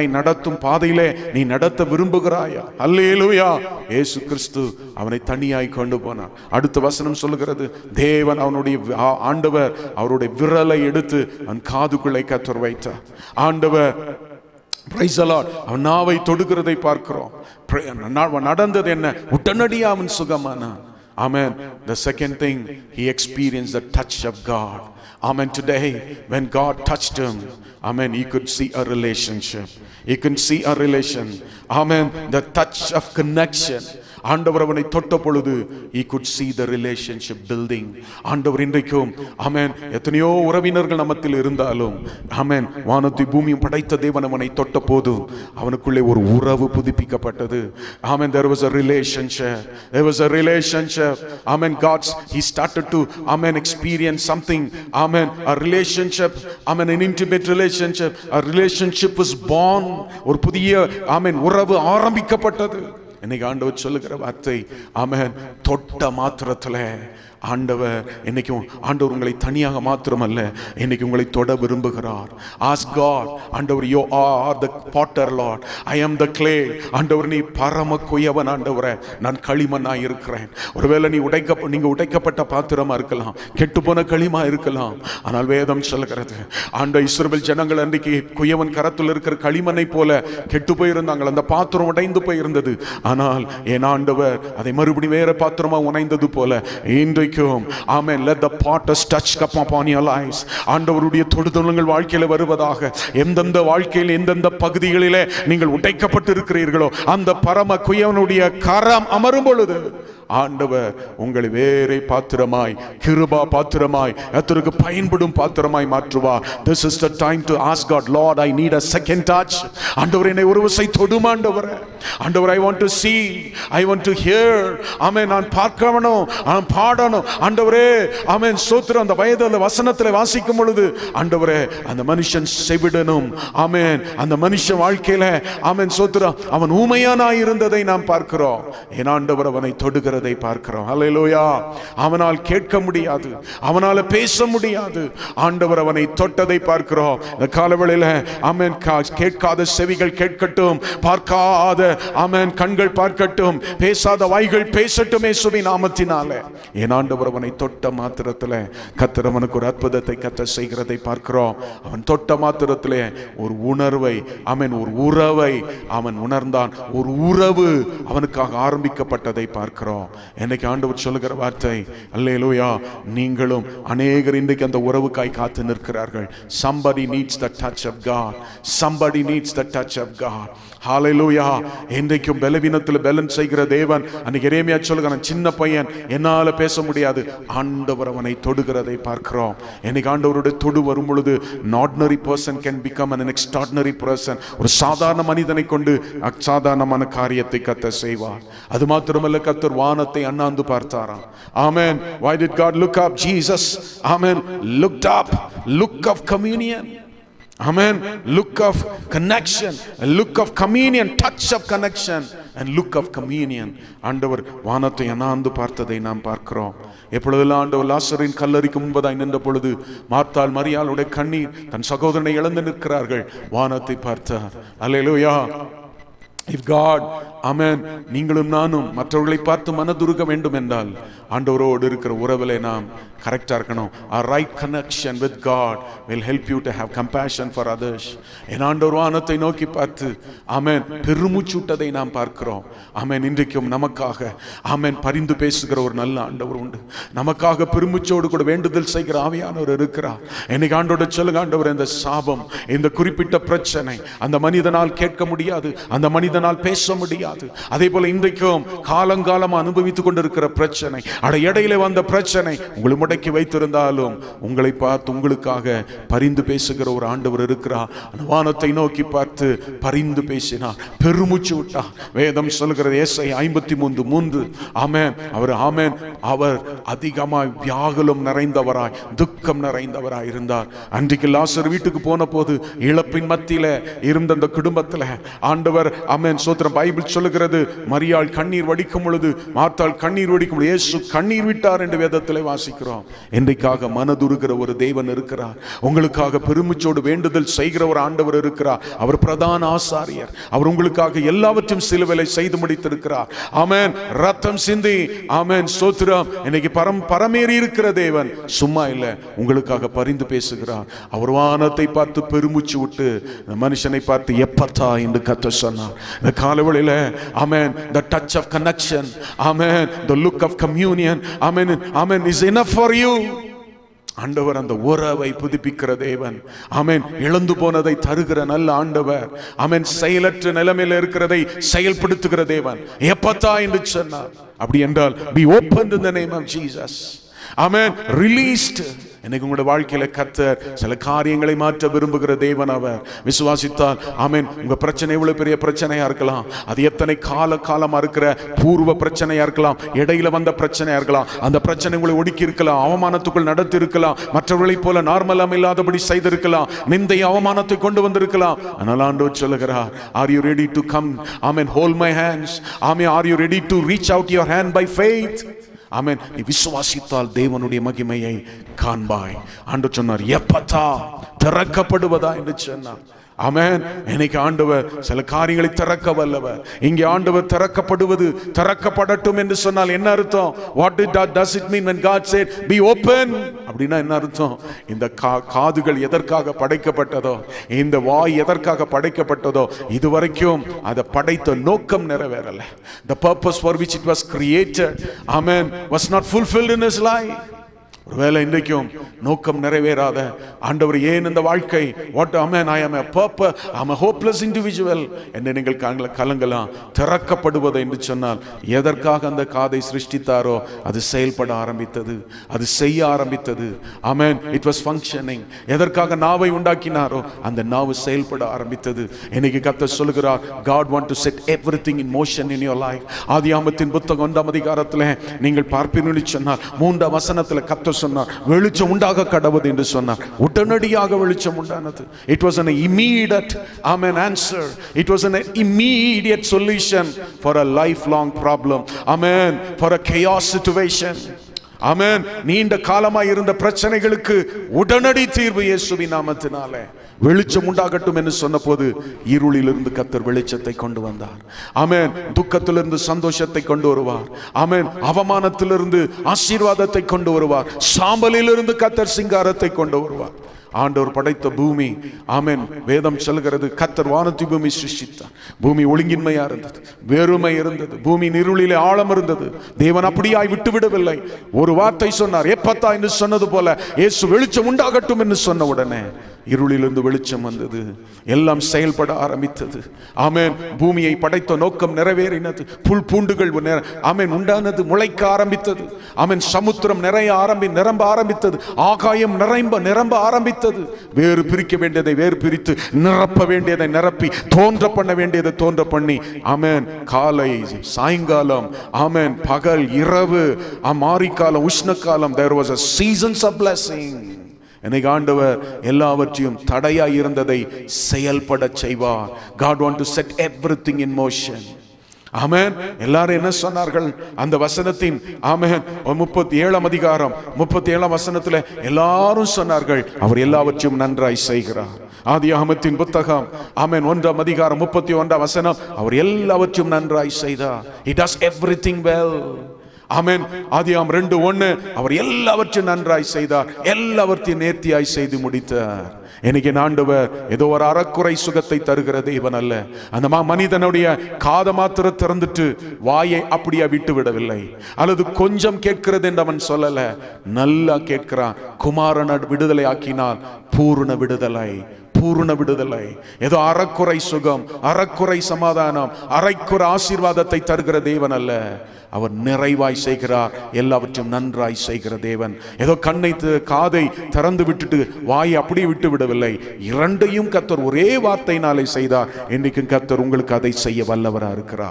உன்னை நடத்தும் பாதையிலே நீ நடத்த விரும்புகிறாயா அல்லேலூயா இயேசு கிறிஸ்து அவனை தனியாய் கொண்டு போனார் அடுத்த வசனம் சொல்லுகிறது தேவன் அவனுடைய வி- ஆ- ஆண்டவர் அவருடைய விரலை எடுத்து அவன் காதுக்குள்ளே கத்தர் வைத்தார் ஆண்டவர் Praise the Lord. அவன் நாவை தொடுகிறதை பார்க்கிறோம் Pray- ந- நடந்தது என்ன உடனடியாக அவன் சுகமானான் Amen. The second thing, he experienced the touch of God. Amen. Today, when God touched him, Amen, he could see a relationship. He can see a relation. Amen. The touch of connection. ஆண்டவர் அவனை தொட்ட பொழுது he could see the relationship building ஆண்டவர் இன்றைக்கும் ஆமென் எத்தனையோ உறவினர்கள் நமத்தில் இருந்தாலும் ஆமென் வானத்தை பூமியும் படைத்த தேவன் அவனை தொட்ட போது அவனுக்குள்ளே ஒரு உறவு புதுப்பிக்கப்பட்டது ஆமென் there was a relationship there was a relationship amen God's he started to amen experience something amen a relationship amen an intimate relationship a relationship was born ஒரு புதிய ஆமென் உறவு ஆரம்பிக்கப்பட்டது இன்னைக்கு ஆண்டவர் சொல்லுகிற வார்த்தை ஆமென் தொட்ட மாத்திரத்துல ஆண்டவர் இன்னைக்கும் ஆண்டவர் உங்களை தனியாக மாத்திரமல்ல இன்னைக்கு உங்களை தொட விரும்புகிறார் ஆஸ்க் காட் ஆண்டவர் you are the potter Lord I am the clay ஆண்டவர் நீ பரம குயவன் ஆண்டவரே நான் களிமண்ணாய் இருக்கிறேன் ஒருவேளை நீ உடைக்க நீங்க உடைக்கப்பட்ட பாத்திரமா இருக்கலாம் கெட்டுப்போன களிமா இருக்கலாம் ஆனால் வேதம் சொல்லுகிறது ஆண்ட இஸ்ரவேல் ஜனங்கள் அன்றைக்கு குயவன் கரத்தில் இருக்கிற களிமண்ணை போல கெட்டு போயிருந்தாங்க அந்த பாத்திரம் உடைந்து போயிருந்தது ஆனால் என் ஆண்டவர் அதை மறுபடியும் வேற பாத்திரமா உணைந்தது போல இன்றைக்கும் ஆமென் let the potters touch upon your lives ஆண்டவருடைய தொடுதலங்கள் வாழ்க்கையில வருவதாக எந்தெந்த வாழ்க்கையில் எந்தெந்த பகுதிகளிலே நீங்கள் உடைக்கப்பட்டு இருக்கிறீர்களோ அந்த பரம குயவனுடைய கரம் அமரும் பொழுது ஆண்டவர் உங்களை வேறே பாத்திரமாய் கிருபா பாத்திரமாய் எத்தருக்கு பயன்படும் பாத்திரமாய் மாற்றுவார் this is the time to ask god lord i need a second touch ஆண்டவர் என்னை ஒரு விசை தொடும் ஆண்டவர் ஆண்டவர் i want to see i want to hear ஆமென் நான் பார்க்கணும் நான் பாடணும் ஆண்டவரே ஆமென் ஸ்தோத்திரம் அந்த வயதுல வசனத்துல வாசிக்கும் பொழுது ஆண்டவரே அந்த மனுஷன் செவிடனும் ஆமென் அந்த மனுஷன் வாழ்க்கையில ஆமென் ஸ்தோத்திரம் அவன் ஊமையானாய் இருந்ததை நாம் பார்க்கிறோம் என் ஆண்டவர் அவனை தொடுகிறதை பார்க்கிறோம் அல்லேலூயா அவனால் கேட்க முடியாது அவனால பேச முடியாது ஆண்டவர் அவனை தொட்டதை பார்க்கிறோம் இந்த காலவெளியில ஆமென் கா- கேட்காத செவிகள் கேட்கட்டும் பார்க்காத ஆமென் கண்கள் பார்க்கட்டும் பேசாத வாய்கள் பேசட்டும் இயேசுவின் நாமத்தினாலே என் ஆண்டவர் அவனை தொட்ட மாத்திரத்துல கத்தர் அவனுக்கு ஒரு அற்புதத்தை கத்த செய்கிறதை பார்க்கிறோம் அவன் தொட்ட மாத்திரத்திலே ஒரு உணர்வை அவன் ஒரு உறவை அவன் உணர்ந்தான் ஒரு உறவு அவனுக்காக ஆரம்பிக்கப்பட்டதை பார்க்கிறோம் என்னைக்கு ஆண்டவர் சொல்லுகிற வார்த்தை அல்லேலூயா நீங்களும் அநேகர் இன்றைக்கு அந்த உறவுக்காய் காத்து நிற்கிறார்கள் somebody needs the touch of God somebody needs the touch of God ஹalleluya இன்றைக்கும் பலவீனத்தில் பலன் செய்கிற தேவன் அன்னைக்கு எரேமியா சொல்லுகிறான் சின்ன பையன் என்னால பேச முடியாது ஆண்டவர் அவனை தொடுகிறதை பார்க்கிறோம் இன்னைக்கு ஆண்டவருடைய தொடு வரும் பொழுது ordinary person can become an extraordinary person ஒரு சாதாரண மனிதனை கொண்டு அசாதாரணமான காரியத்தை கத்த செய்வார் அது மாத்திரமல்ல கத்தர் வானத்தை அண்ணாந்து பார்த்தாராம் ஆமென் why did god look up jesus amen looked up look of communion Amen. Look of connection, a look of communion, touch of connection, and look of communion. ஆண்டவர் வானத்தை அண்ணாந்து பார்த்ததை நாம் பார்க்கிறோம் எப்பொழுதெல்லாம் ஆண்டவர் லாசரின் கல்லறிக்கு முன்பதாய் நின்ற பொழுது மார்த்தாள் மரியாளுடைய கண்ணீர் தன் சகோதரனை இழந்து நிற்கிறார்கள் வானத்தை பார்த்தார் அல்லேலூயா If God, Amen, நீங்களும் நானும் மற்றவர்களை பார்த்து மனதுருக வேண்டும் என்றால் ஆண்டவரோடு இருக்கிற உறவிலே நாம் கரெக்டா இருக்கணும் a right connection with God will help you to have compassion for others என் ஆண்டவர் வானத்தை நோக்கி பார்த்து ஆமென் பெருமூச்சூட்டதை நாம் பார்க்கிறோம் ஆமென் இன்றைக்கும் நமக்காக ஆமென் பரிந்து பேசுகிற ஒரு நல்ல ஆண்டவர் உண்டு நமக்காக பெருமூச்சோடு கூட வேண்டுதல் செய்கிற ஆவியானவர் இருக்கிறார் என்னைக்கு ஆண்டோட சொல்லுங்க ஆண்டவர் இந்த சாபம் இந்த குறிப்பிட்ட பிரச்சனை அந்த மனிதனால் கேட்க முடியாது அந்த மனிதனால் பேச முடியாது அதே போல இன்றைக்கும் காலங்காலம் அனுபவித்துக் கொண்டிருக்கிற பிரச்சனை அட இடையில வந்த பிரச்சனை உங்களை முடக்கி வைத்திருந்தாலும் உங்களை பார்த்து உங்களுக்காக பரிந்து பேசுகிற ஒரு ஆண்டவர் இருக்கிறார் அந்த வானத்தை நோக்கி பார்த்து பரிந்து பேசினார் பெருமூச்சு விட்டார் வேதம் சொல்கிறது ஏசை ஐம்பத்தி மூன்று மூன்று ஆமென் அவர் ஆமென் அவர் அதிகமாய் வியாகுலம் நிறைந்தவராய் துக்கம் நிறைந்தவராய் இருந்தார் அன்றைக்கு லாசர் வீட்டுக்கு போன போது இழப்பின் மத்தியில இருந்த அந்த குடும்பத்துல ஆண்டவர் ஆமென் ஆமென் சோத்திரம் பைபிள் சொல்லுகிறது மரியாள் கண்ணீர் வடிக்கும் பொழுது மார்த்தாள் கண்ணீர் வடிக்கும் பொழுது இயேசு கண்ணீர் விட்டார் என்று வேதத்திலே வாசிக்கிறோம் இன்றைக்காக மனதுருகிற ஒரு தேவன் இருக்கிறார் உங்களுக்காக பெருமிச்சோடு வேண்டுதல் செய்கிற ஒரு ஆண்டவர் இருக்கிறார் அவர் பிரதான ஆசாரியர் அவர் உங்களுக்காக எல்லாவற்றையும் சிலுவையிலே செய்து முடித்திருக்கிறார் ஆமென் ரத்தம் சிந்தி ஆமென் சோத்திரம் இன்னைக்கு பரம் பரமேறி இருக்கிற தேவன் சும்மா இல்ல உங்களுக்காக பரிந்து பேசுகிறார் அவர் வானத்தை பார்த்து பெருமூச்சு விட்டு இந்த மனுஷனை பார்த்து எப்பத்தா என்று கத்த சொன்னார் இந்த காலவெளியில ஆமென் the touch of connection amen the look of communion amen amen is enough for you ஆண்டவர் அந்த உறவை புதுப்பிக்கிற தேவன் ஆமென் இழந்து போனதை தருகிற நல்ல ஆண்டவர் ஆமென் செயலற்ற நிலைமையில இருக்கிறதை செயல்படுத்துகிற தேவன் எப்பத்தா என்று சொன்னார் அப்படி என்றால் be open in the name of Jesus ஆமென் released இன்னைக்கு உங்களுடைய வாழ்க்கையில கத்தர் சில காரியங்களை மாற்ற விரும்புகிற தேவன் அவர் விசுவாசித்தால் ஆமென் உங்க பிரச்சனை எவ்வளவு பெரிய பிரச்சனையா இருக்கலாம் அது எத்தனை கால காலமா இருக்கிற பூர்வ பிரச்சனையா இருக்கலாம் இடையில வந்த பிரச்சனையா இருக்கலாம் அந்த பிரச்சனை உங்களை ஒடுக்கி இருக்கலாம் அவமானத்துக்குள் நடத்தி இருக்கலாம் மற்றவர்களைப் போல நார்மலாம் இல்லாதபடி செய்திருக்கலாம் நிந்தை அவமானத்தை கொண்டு வந்திருக்கலாம் ஆனால் ஆண்டவர் சொல்லுகிறார் are you ready to come ஆமென் ஹோல் மை ஹேண்ட்ஸ் ஆமென் are you ready to reach out your hand by faith ஆமென் நீ விசுவாசித்தால் தேவனுடைய மகிமையை காண்பாய் ஆண்டு சொன்னார் எப்பத்தா திறக்கப்படுவதா என்று சொன்னார் ஆமென் இன்னைக்கு ஆண்டவர் சில காரியங்களை திறக்க வல்லவர் இங்கே ஆண்டவர் திறக்கப்படுவது திறக்கப்படட்டும் என்று சொன்னால் என்ன அர்த்தம் what it does it mean when God said be open அப்படின்னா என்ன அர்த்தம் இந்த கா- காதுகள் எதற்காக படைக்கப்பட்டதோ இந்த வாய் எதற்காக படைக்கப்பட்டதோ இதுவரைக்கும் அதை படைத்த நோக்கம் நிறைவேறல the purpose for which it was created amen was not fulfilled in his life ஒருவேளை இன்றைக்கும் நோக்கம் நிறைவேறாத ஆண்டவர் ஏன் இந்த வாழ்க்கை வாட் அமேன் I am a purpose I a hopeless individual என்று நீங்கள் கலங்க- கலங்கலாம் திறக்கப்படுவது என்று சொன்னால் எதற்காக அந்த காதை சிருஷ்டித்தாரோ அது செயல்பட ஆரம்பித்தது அது செய்ய ஆரம்பித்தது அமேன் இட் வாஸ் ஃபங்க்ஷனிங் எதற்காக நாவை உண்டாக்கினாரோ அந்த நாவு செயல்பட ஆரம்பித்தது இன்னைக்கு கத்த சொல்லுகிறார் God want to set everything in motion in your life ஆதியாமத்தின் புத்தகம் ஒன்றாம் அதிகாரத்தில் நீங்கள் பார்ப்பீர்கள் சொன்னார் மூன்றாம் வசனத்தில் கத்த சொன்னார் வெளிச்சம் உண்டாக கடவுது என்று சொன்னார் உடனடியாக வெளிச்சம் உண்டானது it was an immediate amen answer it was an immediate solution for a lifelong problem amen for a chaos situation ஆமென் நீண்ட காலமாய் இருந்த பிரச்சனைகளுக்கு உடனடி தீர்வு இயேசுவின் நாமத்தினாலே வெளிச்சம் உண்டாகட்டும் என்று சொன்னபோது இருளிலிருந்து கத்தர் வெளிச்சத்தை கொண்டு வந்தார் ஆமென் துக்கத்திலிருந்து சந்தோஷத்தை கொண்டு வருவார் ஆமென் அவமானத்திலிருந்து ஆசீர்வாதத்தை கொண்டு வருவார் சாம்பலிலிருந்து கத்தர் சிங்காரத்தை கொண்டு வருவார் ஆண்டவர் படைத்த பூமி ஆமென் வேதம் சொல்கிறது கத்தர் வானத்தி பூமி சிருஷ்டித்தார் பூமி ஒழுங்கின்மையா இருந்தது வெறுமை இருந்தது பூமி இருளிலே ஆழம் இருந்தது தேவன் அப்படியாய் விட்டு விடவில்லை ஒரு வார்த்தை சொன்னார் எப்பத்தா என்று சொன்னது போல இயேசு வெளிச்சம் உண்டாகட்டும் என்று சொன்ன உடனே இருளிலிருந்து வெளிச்சம் வந்தது எல்லாம் செயல்பட ஆரம்பித்தது ஆமென் பூமியை படைத்த நோக்கம் நிறைவேறினது புல் பூண்டுகள் நிற- ஆமென் உண்டானது முளைக்க ஆரம்பித்தது ஆமென் சமுத்திரம் நிறைய ஆரம்பி நிரம்ப ஆரம்பித்தது ஆகாயம் நிறைம்ப நிரம்ப ஆரம்பித்தது வேறு பிரிக்க வேண்டியதை வேறு பிரித்து நிரப்ப வேண்டியதை நிரப்பி தோன்ற பண்ண வேண்டியதை தோன்ற பண்ணி ஆமென் காலை சாயங்காலம் ஆமென் பகல் இரவு மாரிக்காலம் உஷ்ணகாலம் there was a seasons of blessing இன்னைக்கு ஆண்டவர் எல்லாவற்றையும் தடையாய் இருந்ததை செயல்பட செய்வார் God want to set everything in motion ஆமென் எல்லாரும் என்ன சொன்னார்கள் அந்த வசனத்தின் ஆமென் முப்பத்தி ஏழாம் அதிகாரம் முப்பத்தி ஏழாம் வசனத்துல எல்லாரும் சொன்னார்கள் அவர் எல்லாவற்றையும் நன்றாய் செய்கிறார் ஆதி அகமத்தின் புத்தகம் ஆமென் ஒன்றாம் அதிகாரம் முப்பத்தி ஒன்றாம் வசனம் அவர் எல்லாவற்றையும் நன்றாய் செய்தார் he does everything well ஆமென் ஆதியாம் ரெண்டு ஒண்ணு அவர் எல்லாவற்றையும் நன்றாய் செய்தார் எல்லாவற்றையும் நேர்த்தியாய் செய்து முடித்தார் இன்னைக்கு ஆண்டவர் ஏதோ ஒரு அறக்குறை சுகத்தை தருகிற தேவன் அல்ல அந்த மா- மனிதனுடைய காத மாத்திர திறந்துட்டு வாயை அப்படியே விட்டு விடவில்லை அல்லது கொஞ்சம் கேட்கிறது என்று அவன் சொல்லல நல்லா கேட்கிறான் குமாரன விடுதலை ஆக்கினால் பூர்ண விடுதலை பூர்ண விடுதலை ஏதோ அறக்குறை சுகம் அறக்குறை சமாதானம் அரைக்குறை ஆசீர்வாதத்தை தருகிற தேவன் அல்ல அவர் நிறைவாய் செய்கிறார் எல்லாவற்றையும் நன்றாய் செய்கிற தேவன் ஏதோ கண்ணை தி- காதை திறந்து விட்டுட்டு வாயை அப்படியே விட்டு விடவில்லை இரண்டையும் கத்தர் ஒரே வார்த்தையினாலே செய்தார் இன்னைக்கும் கத்தர் உங்களுக்கு அதை செய்ய வல்லவரா இருக்கிறார்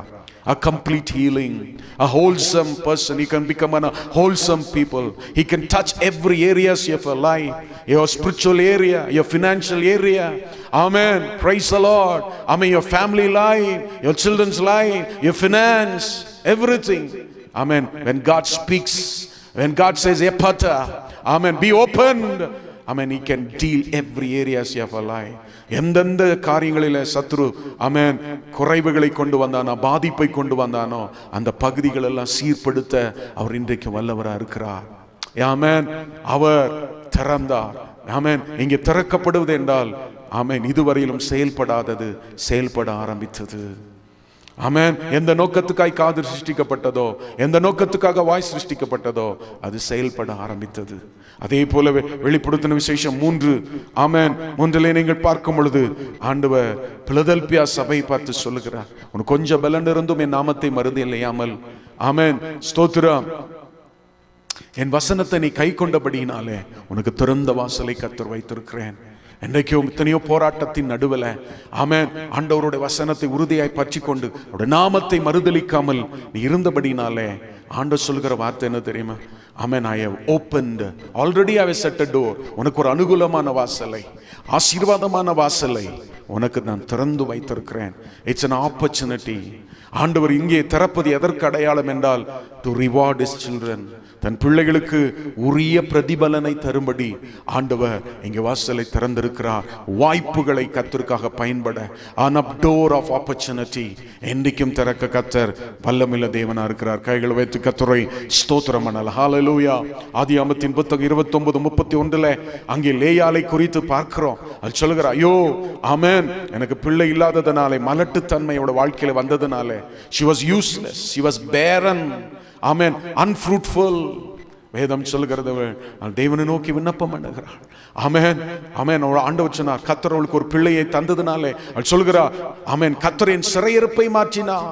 a complete healing, a wholesome person. He can become a wholesome people. He can touch every areas of your life, your spiritual area, your financial area. Amen. Praise the Lord. Amen. Your family life, your children's life, your finance, everything. Amen. When God speaks, when God says, Epata, Amen, be opened. Amen. He can deal every areas of our life. எந்தெந்த காரியங்களில சத்ரு அமேன் குறைவுகளை கொண்டு வந்தானோ பாதிப்பை கொண்டு வந்தானோ அந்த பகுதிகள் எல்லாம் சீர்படுத்த அவர் இன்றைக்கு வல்லவரா இருக்கிறார் ஆமென் அவர் திறந்தார் ஆமென் இங்கே திறக்கப்படுவது என்றால் ஆமென் இதுவரையிலும் செயல்படாதது செயல்பட ஆரம்பித்தது ஆமென் எந்த நோக்கத்துக்காய் காது சிருஷ்டிக்கப்பட்டதோ எந்த நோக்கத்துக்காக வாய் சிருஷ்டிக்கப்பட்டதோ அது செயல்பட ஆரம்பித்தது அதே போலவே வெளிப்படுத்தின விசேஷம் மூன்று ஆமென் மூன்றிலே நீங்கள் பார்க்கும் பொழுது ஆண்டவர் பிளதல்பியா சபை பார்த்து சொல்லுகிறார் உனக்கு கொஞ்சம் பலன் இருந்தும் என் நாமத்தை மருது இல்லையாமல் ஆமென் ஸ்தோத்திரம் என் வசனத்தை நீ கை கொண்டபடியினாலே உனக்கு திறந்த வாசலை கத்தர் வைத்திருக்கிறேன் என்றைக்கோ எத்தனையோ போராட்டத்தின் நடுவில் ஆமென் ஆண்டவருடைய வசனத்தை உறுதியாய் பற்றி கொண்டு அவருடைய நாமத்தை மறுதலிக்காமல் நீ இருந்தபடினாலே ஆண்டவர் சொல்கிற வார்த்தை என்ன தெரியுமா ஆமென் I have opened already I set a door உனக்கு ஒரு அனுகூலமான வாசலை ஆசீர்வாதமான வாசலை உனக்கு நான் திறந்து வைத்திருக்கிறேன் இட்ஸ் an ஆப்பர்ச்சுனிட்டி ஆண்டவர் இங்கே திறப்பது எதற்கு அடையாளம் என்றால் டு ரிவார்ட் இஸ் சில்ட்ரன் தன் பிள்ளைகளுக்கு உரிய பிரதிபலனை தரும்படி ஆண்டவர் இங்கே வாசலை திறந்திருக்கிறார் வாய்ப்புகளை கத்திற்காக பயன்பட an up door of opportunity என்றைக்கும் திறக்க கத்தர் வல்லமில்ல தேவனா இருக்கிறார் கைகளை வைத்து கத்துரை ஸ்தோத்திரம் பண்ணல ஹalleluya ஆதி அமத்தின் புத்தகம் இருபத்தொன்பது முப்பத்தி ஒன்றுல அங்கே லேயாலை குறித்து பார்க்கிறோம் அது சொல்லுகிற ஐயோ ஆமென் எனக்கு பிள்ளை இல்லாததுனாலே மலட்டுத்தன்மையோட வாழ்க்கையில வந்ததுனாலே she was useless she was barren amen unfruitful வேதம் சொல்லுகிறது அவள் தேவனை நோக்கி விண்ணப்பம் பண்ணுகிறாள் ஆமென் ஆமென் அவள் ஆண்டவர் சொன்னார் கத்தர் அவளுக்கு ஒரு பிள்ளையை தந்ததுனாலே அவள் சொல்கிறார் ஆமென் கத்தர் என் சிறையிருப்பை மாற்றினார்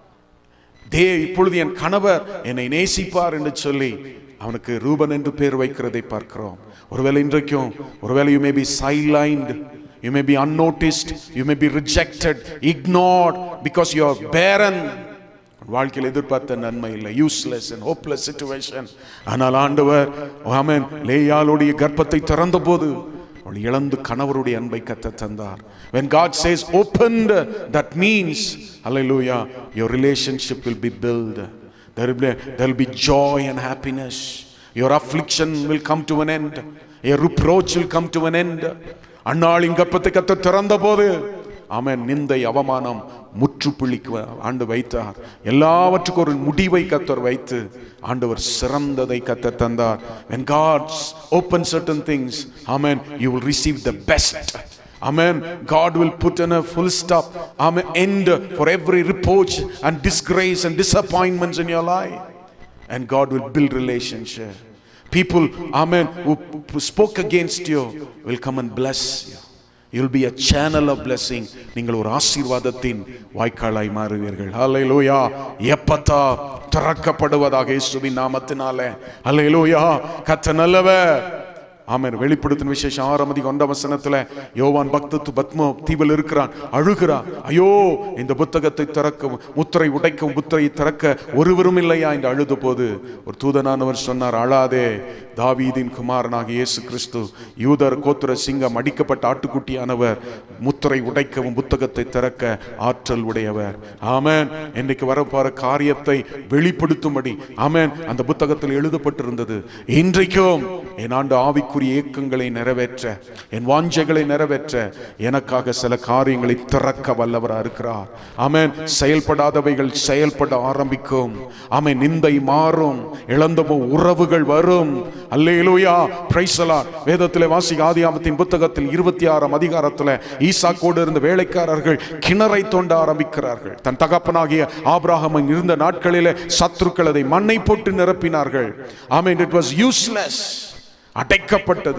தே இப்பொழுது என் கணவர் என்னை நேசிப்பார் என்று சொல்லி அவனுக்கு ரூபன் என்று பேர் வைக்கிறதை பார்க்கிறோம் ஒருவேளை இன்றைக்கும் ஒருவேளை you may be silent you may be unnoticed you may be rejected ignored because you are barren வாழ்க்கையில் எதிர்பார்த்த நன்மை இல்லை யூஸ்லெஸ் அண்ட் ஹோப்லெஸ் சிச்சுவேஷன் ஆனால் ஆண்டவர் ஆமென் லேயாளுடைய கர்ப்பத்தை திறந்த போது அவள் இழந்து கணவருடைய அன்பை கத்த தந்தார் when god says opened that means hallelujah your relationship will be built there will be, there will be joy and happiness your affliction will come to an end your reproach will come to an end அன்னாளின் கர்ப்பத்தை கத்த திறந்த போது ஆமென் நிந்தை அவமானம் முற்றுப்புள்ளிக்கு வ- ஆண்டு வைத்தார் எல்லாவற்றுக்கும் ஒரு முடிவை கத்தர் வைத்து ஆண்டவர் சிறந்ததை கத்த தந்தார் when god open certain things amen you will receive the best amen god will put in a full stop amen end for every reproach and disgrace and disappointments in your life and god will build relationship people amen who who spoke against you will come and bless you You'll be a channel of blessing. நீங்கள் ஒரு ஆசீர்வாதத்தின் வாய்க்காலாய் மாறுவீர்கள் ஹalleluya எப்பத்தா திறக்கப்படுவதாக இயேசுவின் நாமத்தினாலே ஹalleluya கத்த நல்லவர் ஆமென் வெளிப்படுத்தின விசேஷம் ஆறாம் அதிகம் ஒன்றாம் வசனத்துல யோவான் பக்தத்து பத்மோ தீவில் இருக்கிறான் அழுகிறான் ஐயோ இந்த புத்தகத்தை திறக்க முத்திரை உடைக்கும் முத்திரையை திறக்க ஒருவரும் இல்லையா என்று அழுத போது ஒரு தூதனானவர் சொன்னார் அழாதே தாவீதின் குமாரனாக இயேசு கிறிஸ்து யூதர் கோத்திர சிங்கம் அடிக்கப்பட்ட ஆட்டுக்குட்டியானவர் முத்திரை உடைக்கவும் புத்தகத்தை திறக்க ஆற்றல் உடையவர் ஆமென் இன்னைக்கு வரப்போற காரியத்தை வெளிப்படுத்தும்படி ஆமென் அந்த புத்தகத்தில் எழுதப்பட்டிருந்தது இன்றைக்கும் என் ஆண்டு ஆவிக்குரிய இயக்கங்களை நிறைவேற்ற என் வாஞ்சைகளை நிறைவேற்ற எனக்காக சில காரியங்களை திறக்க வல்லவரா இருக்கிறார் ஆமென் செயல்படாதவைகள் செயல்பட ஆரம்பிக்கும் ஆமென் நிந்தை மாறும் இழந்த உறவுகள் வரும் அல்லேலூயா பிரைஸ் வேதத்திலே வாசிக்க ஆதியாமத்தின் புத்தகத்தில் இருபத்தி ஆறாம் அதிகாரத்தில் ஈசாக்கோடு இருந்த வேலைக்காரர்கள் கிணறை தோண்ட ஆரம்பிக்கிறார்கள் தன் தகப்பனாகிய ஆபிரகாம் இருந்த நாட்களிலே சத்துருக்கள் அதை மண்ணை போட்டு நிரப்பினார்கள் ஆமென் இட் வாஸ் யூஸ்லெஸ் அடைக்கப்பட்டது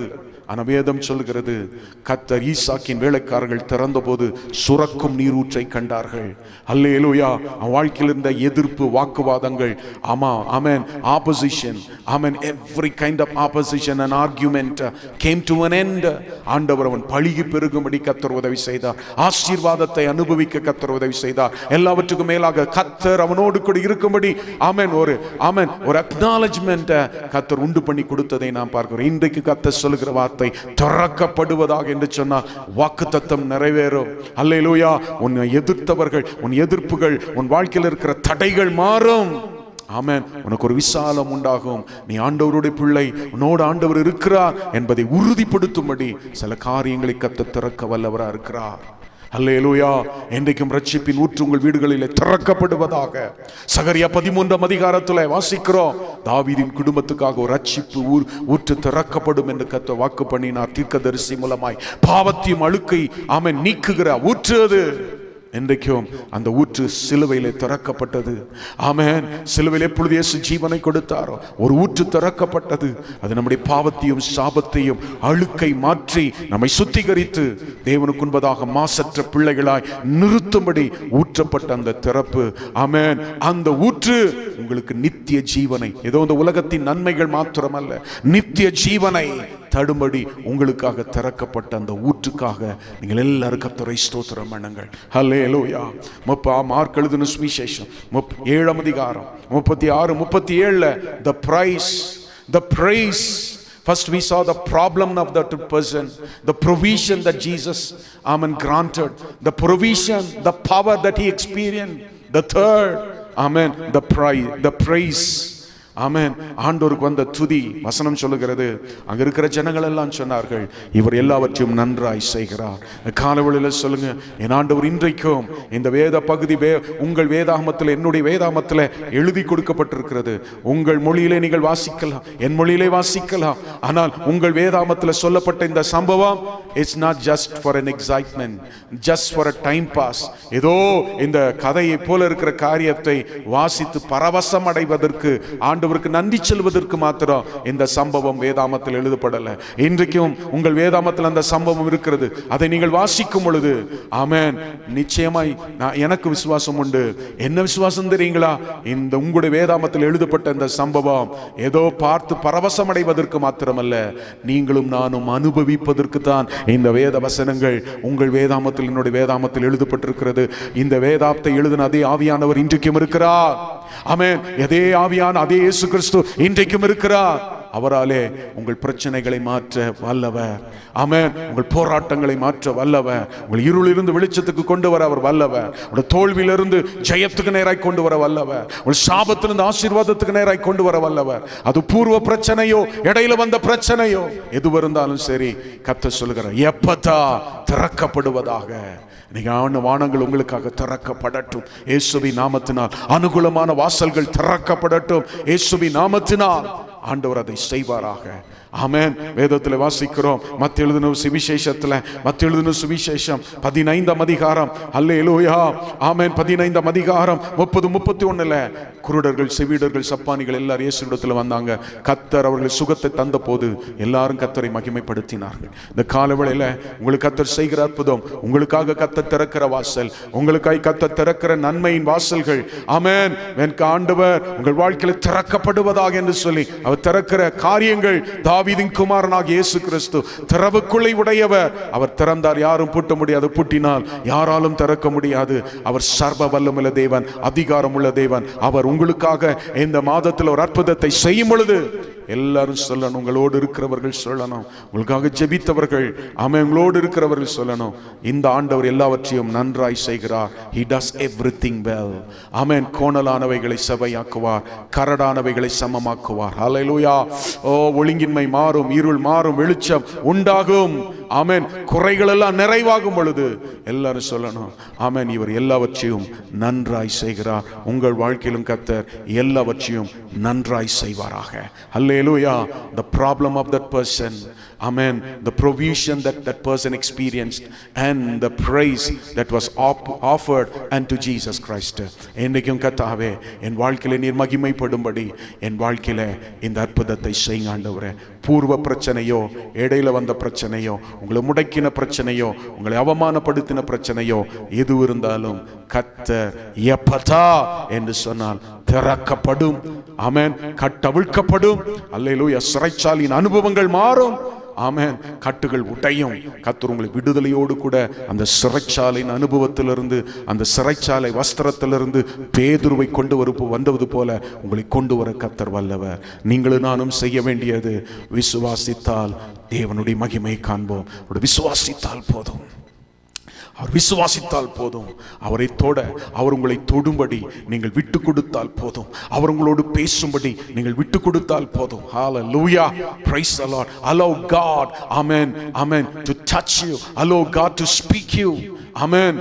ஆனா வேதம் சொல்கிறது கத்தர் ஈசாக்கின் வேலைக்காரர்கள் திறந்தபோது சுரக்கும் நீரூற்றை கண்டார்கள் அல்லேலூயா அவன் வாழ்க்கையில் இருந்த எதிர்ப்பு வாக்குவாதங்கள் ஆமா ஆமென் ஆப்போசிஷன் ஆமென் every kind of opposition and argument came to an end ஆண்டவர் அவன் பழுகி பெருகும்படி கத்தர் உதவி செய்தார் ஆசீர்வாதத்தை அனுபவிக்க கத்தர் உதவி செய்தார் எல்லாவற்றுக்கும் மேலாக கத்தர் அவனோடு கூட இருக்கும்படி ஆமென் ஒரு ஆமென் ஒரு அக்னாலஜ்மெண்ட் கத்தர் உண்டு பண்ணி கொடுத்ததை நாம் பார்க்கிறோம் இன்றைக்கு கத்தர் சொல்லுகிற வார்த்தை திறக்கப்படுவதாக என்று சொன்னால் வாக்கு தத்தம் நிறைவேறும் அல்லேலூயா உன்னை எதிர்த்தவர்கள் உன் எதிர்ப்புகள் உன் வாழ்க்கையில் இருக்கிற தடைகள் மாறும் ஆமென் உனக்கு ஒரு விசாலம் உண்டாகும் நீ ஆண்டவருடைய பிள்ளை உன்னோடு ஆண்டவர் இருக்கிறார் என்பதை உறுதிப்படுத்தும்படி சில காரியங்களை கத்த திறக்க வல்லவரா இருக்கிறார் அல்லேலூயா என்றைக்கும் ரட்சிப்பின் ஊற்று உங்கள் வீடுகளிலே திறக்கப்படுவதாக சகரியா பதிமூன்றாம் அதிகாரத்துல வாசிக்கிறோம் தாவீதின் குடும்பத்துக்காக ஒரு ரட்சிப்பு ஊர் ஊற்று திறக்கப்படும் என்று கத்த வாக்கு பண்ணினார் தீர்க்கதரிசி மூலமாய் பாவத்தையும் அழுக்கை ஆமென் நீக்குகிற ஊற்று அது என்றைக்கும் அந்த ஊற்று சிலுவையிலே திறக்கப்பட்டது ஆமென் சிலுவையில் எப்பொழுது இயேசு ஜீவனை கொடுத்தாரோ ஒரு ஊற்று திறக்கப்பட்டது அது நம்முடைய பாவத்தையும் சாபத்தையும் அழுக்கை மாற்றி நம்மை சுத்திகரித்து தேவனுக்கு உண்பதாக மாசற்ற பிள்ளைகளாய் நிறுத்தும்படி ஊற்றப்பட்ட அந்த திறப்பு ஆமென் அந்த ஊற்று உங்களுக்கு நித்திய ஜீவனை ஏதோ இந்த உலகத்தின் நன்மைகள் மாத்திரமல்ல நித்திய ஜீவனை தடும்படி உங்களுக்காக திறக்கப்பட்ட அந்த ஊற்றுக்காக நீங்கள் எல்லாரும் கத்தரை ஸ்தோத்திரம் பண்ணுங்கள் ஹல்லேலூயா முப்பா மார்க் எழுதின சுவிசேஷம் முப் ஏழாம் அதிகாரம் முப்பத்தி ஆறு முப்பத்தி ஏழுல the prize the prize First, we saw the problem of that person, the provision that Jesus Amen granted, the provision, the power that he experienced. The third, Amen, the prize, the praise. ஆமென் ஆண்டோருக்கு வந்த துதி வசனம் சொல்லுகிறது அங்க இருக்கிற ஜனங்கள் எல்லாம் சொன்னார்கள் இவர் எல்லாவற்றையும் நன்றாய் செய்கிறார் காலவெளியில் சொல்லுங்க என் ஆண்டவர் இன்றைக்கும் இந்த வேத பகுதி வே உங்கள் வேதாகமத்தில் என்னுடைய வேதாகமத்தில் எழுதி கொடுக்கப்பட்டிருக்கிறது உங்கள் மொழியிலே நீங்கள் வாசிக்கலாம் என் மொழியிலே வாசிக்கலாம் ஆனால் உங்கள் வேதாகமத்தில் சொல்லப்பட்ட இந்த சம்பவம் it's not just for an excitement just for a time pass ஏதோ இந்த கதையை போல இருக்கிற காரியத்தை வாசித்து பரவசம் அடைவதற்கு ஆண்டவருக்கு நன்றி செல்வதற்கு மாத்திரம் இந்த சம்பவம் வேதாமத்தில் எழுதப்படல இன்றைக்கும் உங்கள் வேதாமத்தில் அந்த சம்பவம் இருக்கிறது அதை நீங்கள் வாசிக்கும் பொழுது ஆமென் நிச்சயமாய் நான் எனக்கு விசுவாசம் உண்டு என்ன விசுவாசம் தெரியுங்களா இந்த உங்களுடைய வேதாமத்தில் எழுதப்பட்ட இந்த சம்பவம் ஏதோ பார்த்து பரவசம் அடைவதற்கு மாத்திரமல்ல நீங்களும் நானும் அனுபவிப்பதற்கு தான் இந்த வேத வசனங்கள் உங்கள் வேதாமத்தில் என்னுடைய வேதாமத்தில் எழுதப்பட்டிருக்கிறது இந்த வேதாப்தை எழுதின அதே ஆவியானவர் இன்றைக்கும் இருக்கிறார் ஆமென் அதே ஆவியான அதே இயேசு கிறிஸ்து இன்றைக்கும் இருக்கிறார் அவராலே உங்கள் பிரச்சனைகளை மாற்ற வல்லவர் ஆமென் உங்கள் போராட்டங்களை மாற்ற வல்லவர் உங்கள் இருளிலிருந்து வெளிச்சத்துக்கு கொண்டு வர அவர் வல்லவர் உங்கள் தோல்வியிலிருந்து ஜெயத்துக்கு நேராய் கொண்டு வர வல்லவர் உங்கள் சாபத்திலிருந்து ஆசீர்வாதத்துக்கு நேராய் கொண்டு வர வல்லவர் அது பூர்வ பிரச்சனையோ இடையில வந்த பிரச்சனையோ எது இருந்தாலும் சரி கத்த சொல்லுகிறார் எப்பத்தா திறக்கப்படுவதாக நீங்க ஆன வானங்கள் உங்களுக்காக திறக்கப்படட்டும் இயேசுவி நாமத்தினால் அனுகூலமான வாசல்கள் திறக்கப்படட்டும் இயேசுவி நாமத்தினால் ஆண்டவர் அதை செய்வாராக ஆமென் வேதத்தில் வாசிக்கிறோம் மத்த எழுதின சுவிசேஷத்தில் மத்த எழுதின சுவிசேஷம் பதினைந்தாம் அதிகாரம் அல்லேலூயா ஆமென் பதினைந்தாம் அதிகாரம் முப்பது முப்பத்தி ஒண்ணுல குருடர்கள் செவிடர்கள் சப்பானிகள் எல்லாரும் இயேசுடத்தில் வந்தாங்க கத்தர் அவர்கள் சுகத்தை தந்த போது எல்லாரும் கத்தரை மகிமைப்படுத்தினார்கள் இந்த காலவேளையில உங்களுக்கு கத்தர் செய்கிற அற்புதம் உங்களுக்காக கத்த திறக்கிற வாசல் உங்களுக்காய் கத்த திறக்கிற நன்மையின் வாசல்கள் ஆமென் வென்க ஆண்டவர் உங்கள் வாழ்க்கையில் திறக்கப்படுவதாக என்று சொல்லி அவர் திறக்கிற காரியங்கள் தாவீதின் குமாரனாக இயேசு கிறிஸ்து திறவுக்குள்ளை உடையவர் அவர் திறந்தார் யாரும் பூட்ட முடியாது பூட்டினால் யாராலும் திறக்க முடியாது அவர் சர்வ வல்லமுள்ள தேவன் அதிகாரம் உள்ள தேவன் அவர் உங்களுக்காக இந்த மாதத்தில் ஒரு அற்புதத்தை செய்யும் பொழுது எல்லாரும் சொல்லணும் உங்களோடு இருக்கிறவர்கள் சொல்லணும் உங்களுக்காக ஜெபித்தவர்கள் ஆமென் உங்களோடு இருக்கிறவர்கள் சொல்லணும் இந்த ஆண்டவர் எல்லாவற்றையும் நன்றாய் செய்கிறார் he does everything well ஆமென் கோணலானவைகளை செவையாக்குவார் கரடானவைகளை சமமாக்குவார் ஹalleluya ஓ ஒழுங்கின்மை மாறும் இருள் மாறும் வெளிச்சம் உண்டாகும் ஆமென் குறைகள் எல்லாம் நிறைவாகும் பொழுது எல்லாரும் சொல்லணும் ஆமென் இவர் எல்லாவற்றையும் நன்றாய் செய்கிறார் உங்கள் வாழ்க்கையிலும் கத்தர் எல்லாவற்றையும் நன்றாய் செய்வாராக Hallelujah. The problem of that person. Amen. The provision that that person experienced and the praise that was op- offered unto Jesus Christ. என்றைக்கும் கத்தாவே என் வாழ்க்கையில நீர் மகிமைப்படும்படி என் வாழ்க்கையில இந்த அற்புதத்தை செய்யுங்க ஆண்டவரே பூர்வ பிரச்சனையோ இடையில வந்த பிரச்சனையோ உங்களை முடக்கின பிரச்சனையோ உங்களை அவமானப்படுத்தின பிரச்சனையோ எது இருந்தாலும் கத்தர் எப்பதா என்று சொன்னால் திறக்கப்படும் ஆமென் கட்டவிழ்க்கப்படும் அல்லேலூயா சிறைச்சாலின் அனுபவங்கள் மாறும் ஆமென் கட்டுகள் உடையும் கத்தர் உங்களை விடுதலையோடு கூட அந்த சிறைச்சாலையின் அனுபவத்திலிருந்து அந்த சிறைச்சாலை வஸ்திரத்திலிருந்து பேதுருவை கொண்டு வரு வந்தது போல உங்களை கொண்டு வர கத்தர் வல்லவர் நீங்களும் நானும் செய்ய வேண்டியது விசுவாசித்தால் தேவனுடைய மகிமை காண்போம் அப்படி விசுவாசித்தால் போதும் அவர் விசுவாசித்தால் போதும் அவரை தொட அவர் உங்களை தொடும்படி நீங்கள் விட்டு கொடுத்தால் போதும் அவர் உங்களோடு பேசும்படி நீங்கள் விட்டு கொடுத்தால் போதும் hallelujah praise the lord allow god amen amen to touch you allow god to speak you amen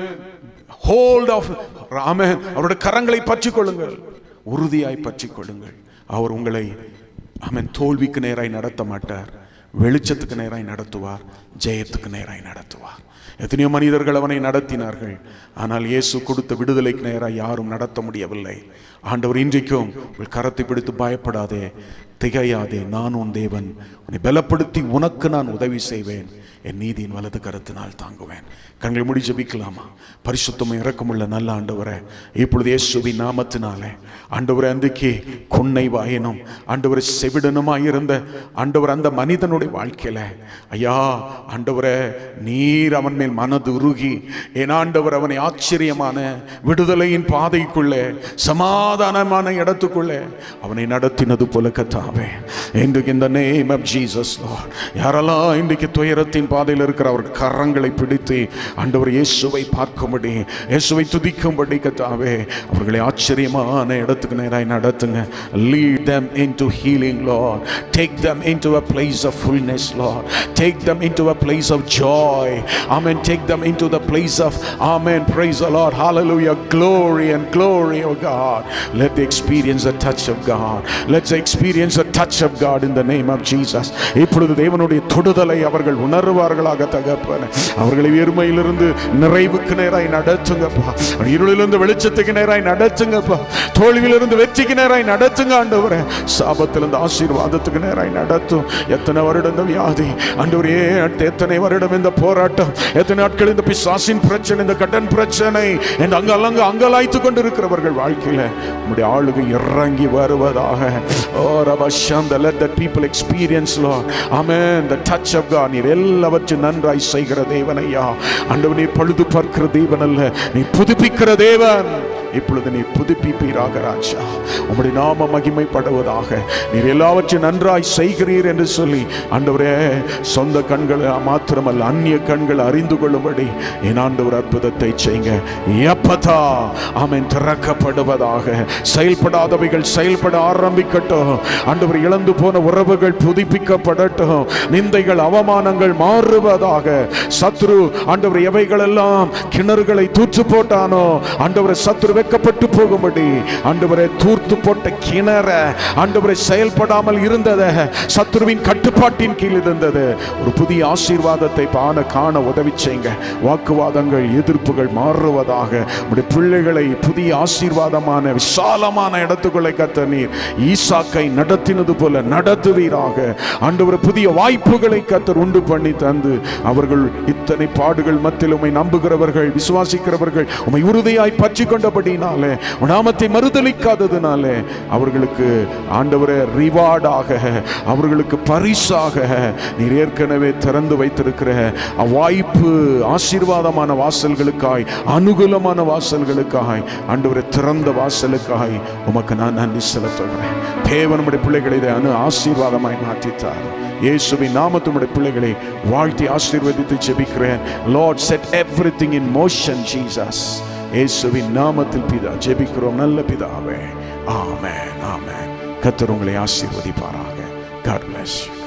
hold of amen அவருடைய கரங்களை பற்றிக் கொள்ளுங்கள் உறுதியாய் பற்றிக் கொள்ளுங்கள் அவர் உங்களை அமன் தோல்விக்கு நேராய் நடத்த மாட்டார் வெளிச்சத்துக்கு நேராய் நடத்துவார் ஜெயத்துக்கு நேராய் நடத்துவார் எத்தனையோ மனிதர்கள் அவனை நடத்தினார்கள் ஆனால் இயேசு கொடுத்த விடுதலைக்கு நேராக யாரும் நடத்த முடியவில்லை ஆண்டவர் இன்றைக்கும் உங்கள் கரத்தை பிடித்து பயப்படாதே திகையாதே நான் உன் தேவன் உன்னை பலப்படுத்தி உனக்கு நான் உதவி செய்வேன் என் நீதியின் வலது கருத்தினால் தாங்குவேன் கண்களை முடி ஜெபிக்கலாமா பரிசுத்தமும் இறக்கமுள்ள நல்ல ஆண்டவரே இப்பொழுது இயேசுவின் நாமத்தினாலே ஆண்டவரே அன்றைக்கு குன்னை வாயனும் ஆண்டவரை செவிடனுமாய் இருந்த ஆண்டவர் அந்த மனிதனுடைய வாழ்க்கையில ஐயா ஆண்டவரே நீர் அவன் மேல் மனது உருகி என் ஆண்டவர் அவனை ஆச்சரியமான விடுதலையின் பாதைக்குள்ளே சமாதானமான இடத்துக்குள்ளே அவனை நடத்தினது போல கத்தாவே இன்றைக்கு இந்த நேம் ஆஃப் ஜீசஸ் யாரெல்லாம் இன்றைக்கு துயரத்தின் பாதையில் இருக்கிற அவர் கரங்களை பிடித்து ஆண்டவர் இயேசுவை பார்க்கும்படி இயேசுவை துதிக்கும்படி கத்தாவே அவர்களை ஆச்சரியமான இடத்துக்கு நேராய் நடத்துங்க lead them into healing lord take them into a place of fullness lord take them into a place of joy amen take them into the place of amen praise the lord hallelujah glory and glory oh god let they experience the touch of god let's experience the touch of god in the name of jesus இப்பொழுது தேவனுடைய தொடுதலை அவர்கள் உணர்வார்களாக தகப்பன அவர்களை வெறுமையிலிருந்து நிறைவுக்கு நேராய் நடத்துங்கப்பா இருளிலிருந்து வெளிச்சத்துக்கு நேராய் நடத்துங்கப்பா தோல்வியிலிருந்து வெற்றிக்கு நேராய் நடத்துங்க ஆண்டவரே சாபத்திலிருந்து ஆசீர்வாதத்துக்கு நேராய் நடத்தும் எத்தனை வருடம் இந்த வியாதி ஆண்டவரே எத்தனை வருடம் இந்த போராட்டம் எத்தனை நாட்கள் இந்த பிசாசின் பிரச்சனை இந்த கடன் பிரச்சனை என்று அங்க அலங்க அங்கலாய்த்து கொண்டிருக்கிறவர்கள் வாழ்க்கையில உம்முடைய ஆளுகை இறங்கி வருவதாக ஓ ரபஷம் the let that people experience Lord amen the touch of God நீர் எல்லாவற்றையும் நன்றாய் செய்கிற தேவன் ஐயா ஆண்டவர் நீ பழுது பார்க்கிற தேவன் அல்ல நீ புதுப்பிக்கிற தேவன் இப்பொழுது நீ புதுப்பிப்பீராக ராஜா உம்முடைய நாம மகிமைப்படுவதாக நீர் எல்லாவற்றையும் நன்றாய் செய்கிறீர் என்று சொல்லி ஆண்டவரே சொந்த கண்கள் மாத்திரமல்ல அந்நிய கண்கள் அறிந்து கொள்ளும்படி என் ஆண்டவர் அற்புதத்தை செய்யுங்க எப்பதா ஆமென் திறக்கப்படுவதாக செயல்படாதவைகள் செயல்பட ஆரம்பிக்கட்டும் ஆண்டவர் இழந்து போன உறவுகள் புதுப்பிக்கப்படட்டும் நிந்தைகள் அவமானங்கள் மாறுவதாக சத்ரு ஆண்டவர் எவைகளெல்லாம் கிணறுகளை தூற்று போட்டானோ ஆண்டவரை சத்ரு வெக்கப்பட்டு போகும்படி ஆண்டவரை தூர்த்து போட்ட கிணற ஆண்டவரை செயல்படாமல் இருந்தத சத்ருவின் கட்டுப்பாட்டின் கீழ் இருந்தது ஒரு புதிய ஆசீர்வாதத்தை பான காண உதவி செய்யுங்க வாக்குவாதங்கள் எதிர்ப்புகள் மாறுவதாக உடைய பிள்ளைகளை புதிய ஆசீர்வாதமான விசாலமான இடத்துக்குள்ளே கத்த நீர் ஈசாக்கை நடத்தினது போல நடத்துவீராக ஆண்டவர் புதிய வாய்ப்புகளை கத்தர் உண்டு பண்ணி தந்து அவர்கள் இத்தனை பாடுகள் மத்தியில் உம்மை நம்புகிறவர்கள் விசுவாசிக்கிறவர்கள் உம்மை உறுதியாய் பற்றி கொண்டபடினாலே உன் நாமத்தை மறுதலிக்காததுனாலே அவர்களுக்கு ஆண்டவரே ரிவார்டாக அவர்களுக்கு பரிசாக நீர் ஏற்கனவே திறந்து வைத்திருக்கிற அவ்வாய்ப்பு ஆசீர்வாதமான வாசல்களுக்காய் அனுகூலமான வாசல்களுக்காய் ஆண்டவரை திறந்த வாசலுக்காய் உமக்கு நான் நன்றி செலுத்துகிறேன் தேவன் நம்முடைய பிள்ளைகளை இதை அனு ஆசீர்வாதமாய் மாற்றித்தார் இயேசுவின் நாமத்துடைய பிள்ளைகளை வாழ்த்தி ஆசீர்வதித்து ஜெபிக்கிறேன் Lord set everything in motion Jesus இயேசுவின் நாமத்தில் பிதா ஜெபிக்கிறோம் நல்ல பிதாவே ஆமென் ஆமென் கர்த்தர் உங்களை ஆசீர்வதிப்பாராக God bless you.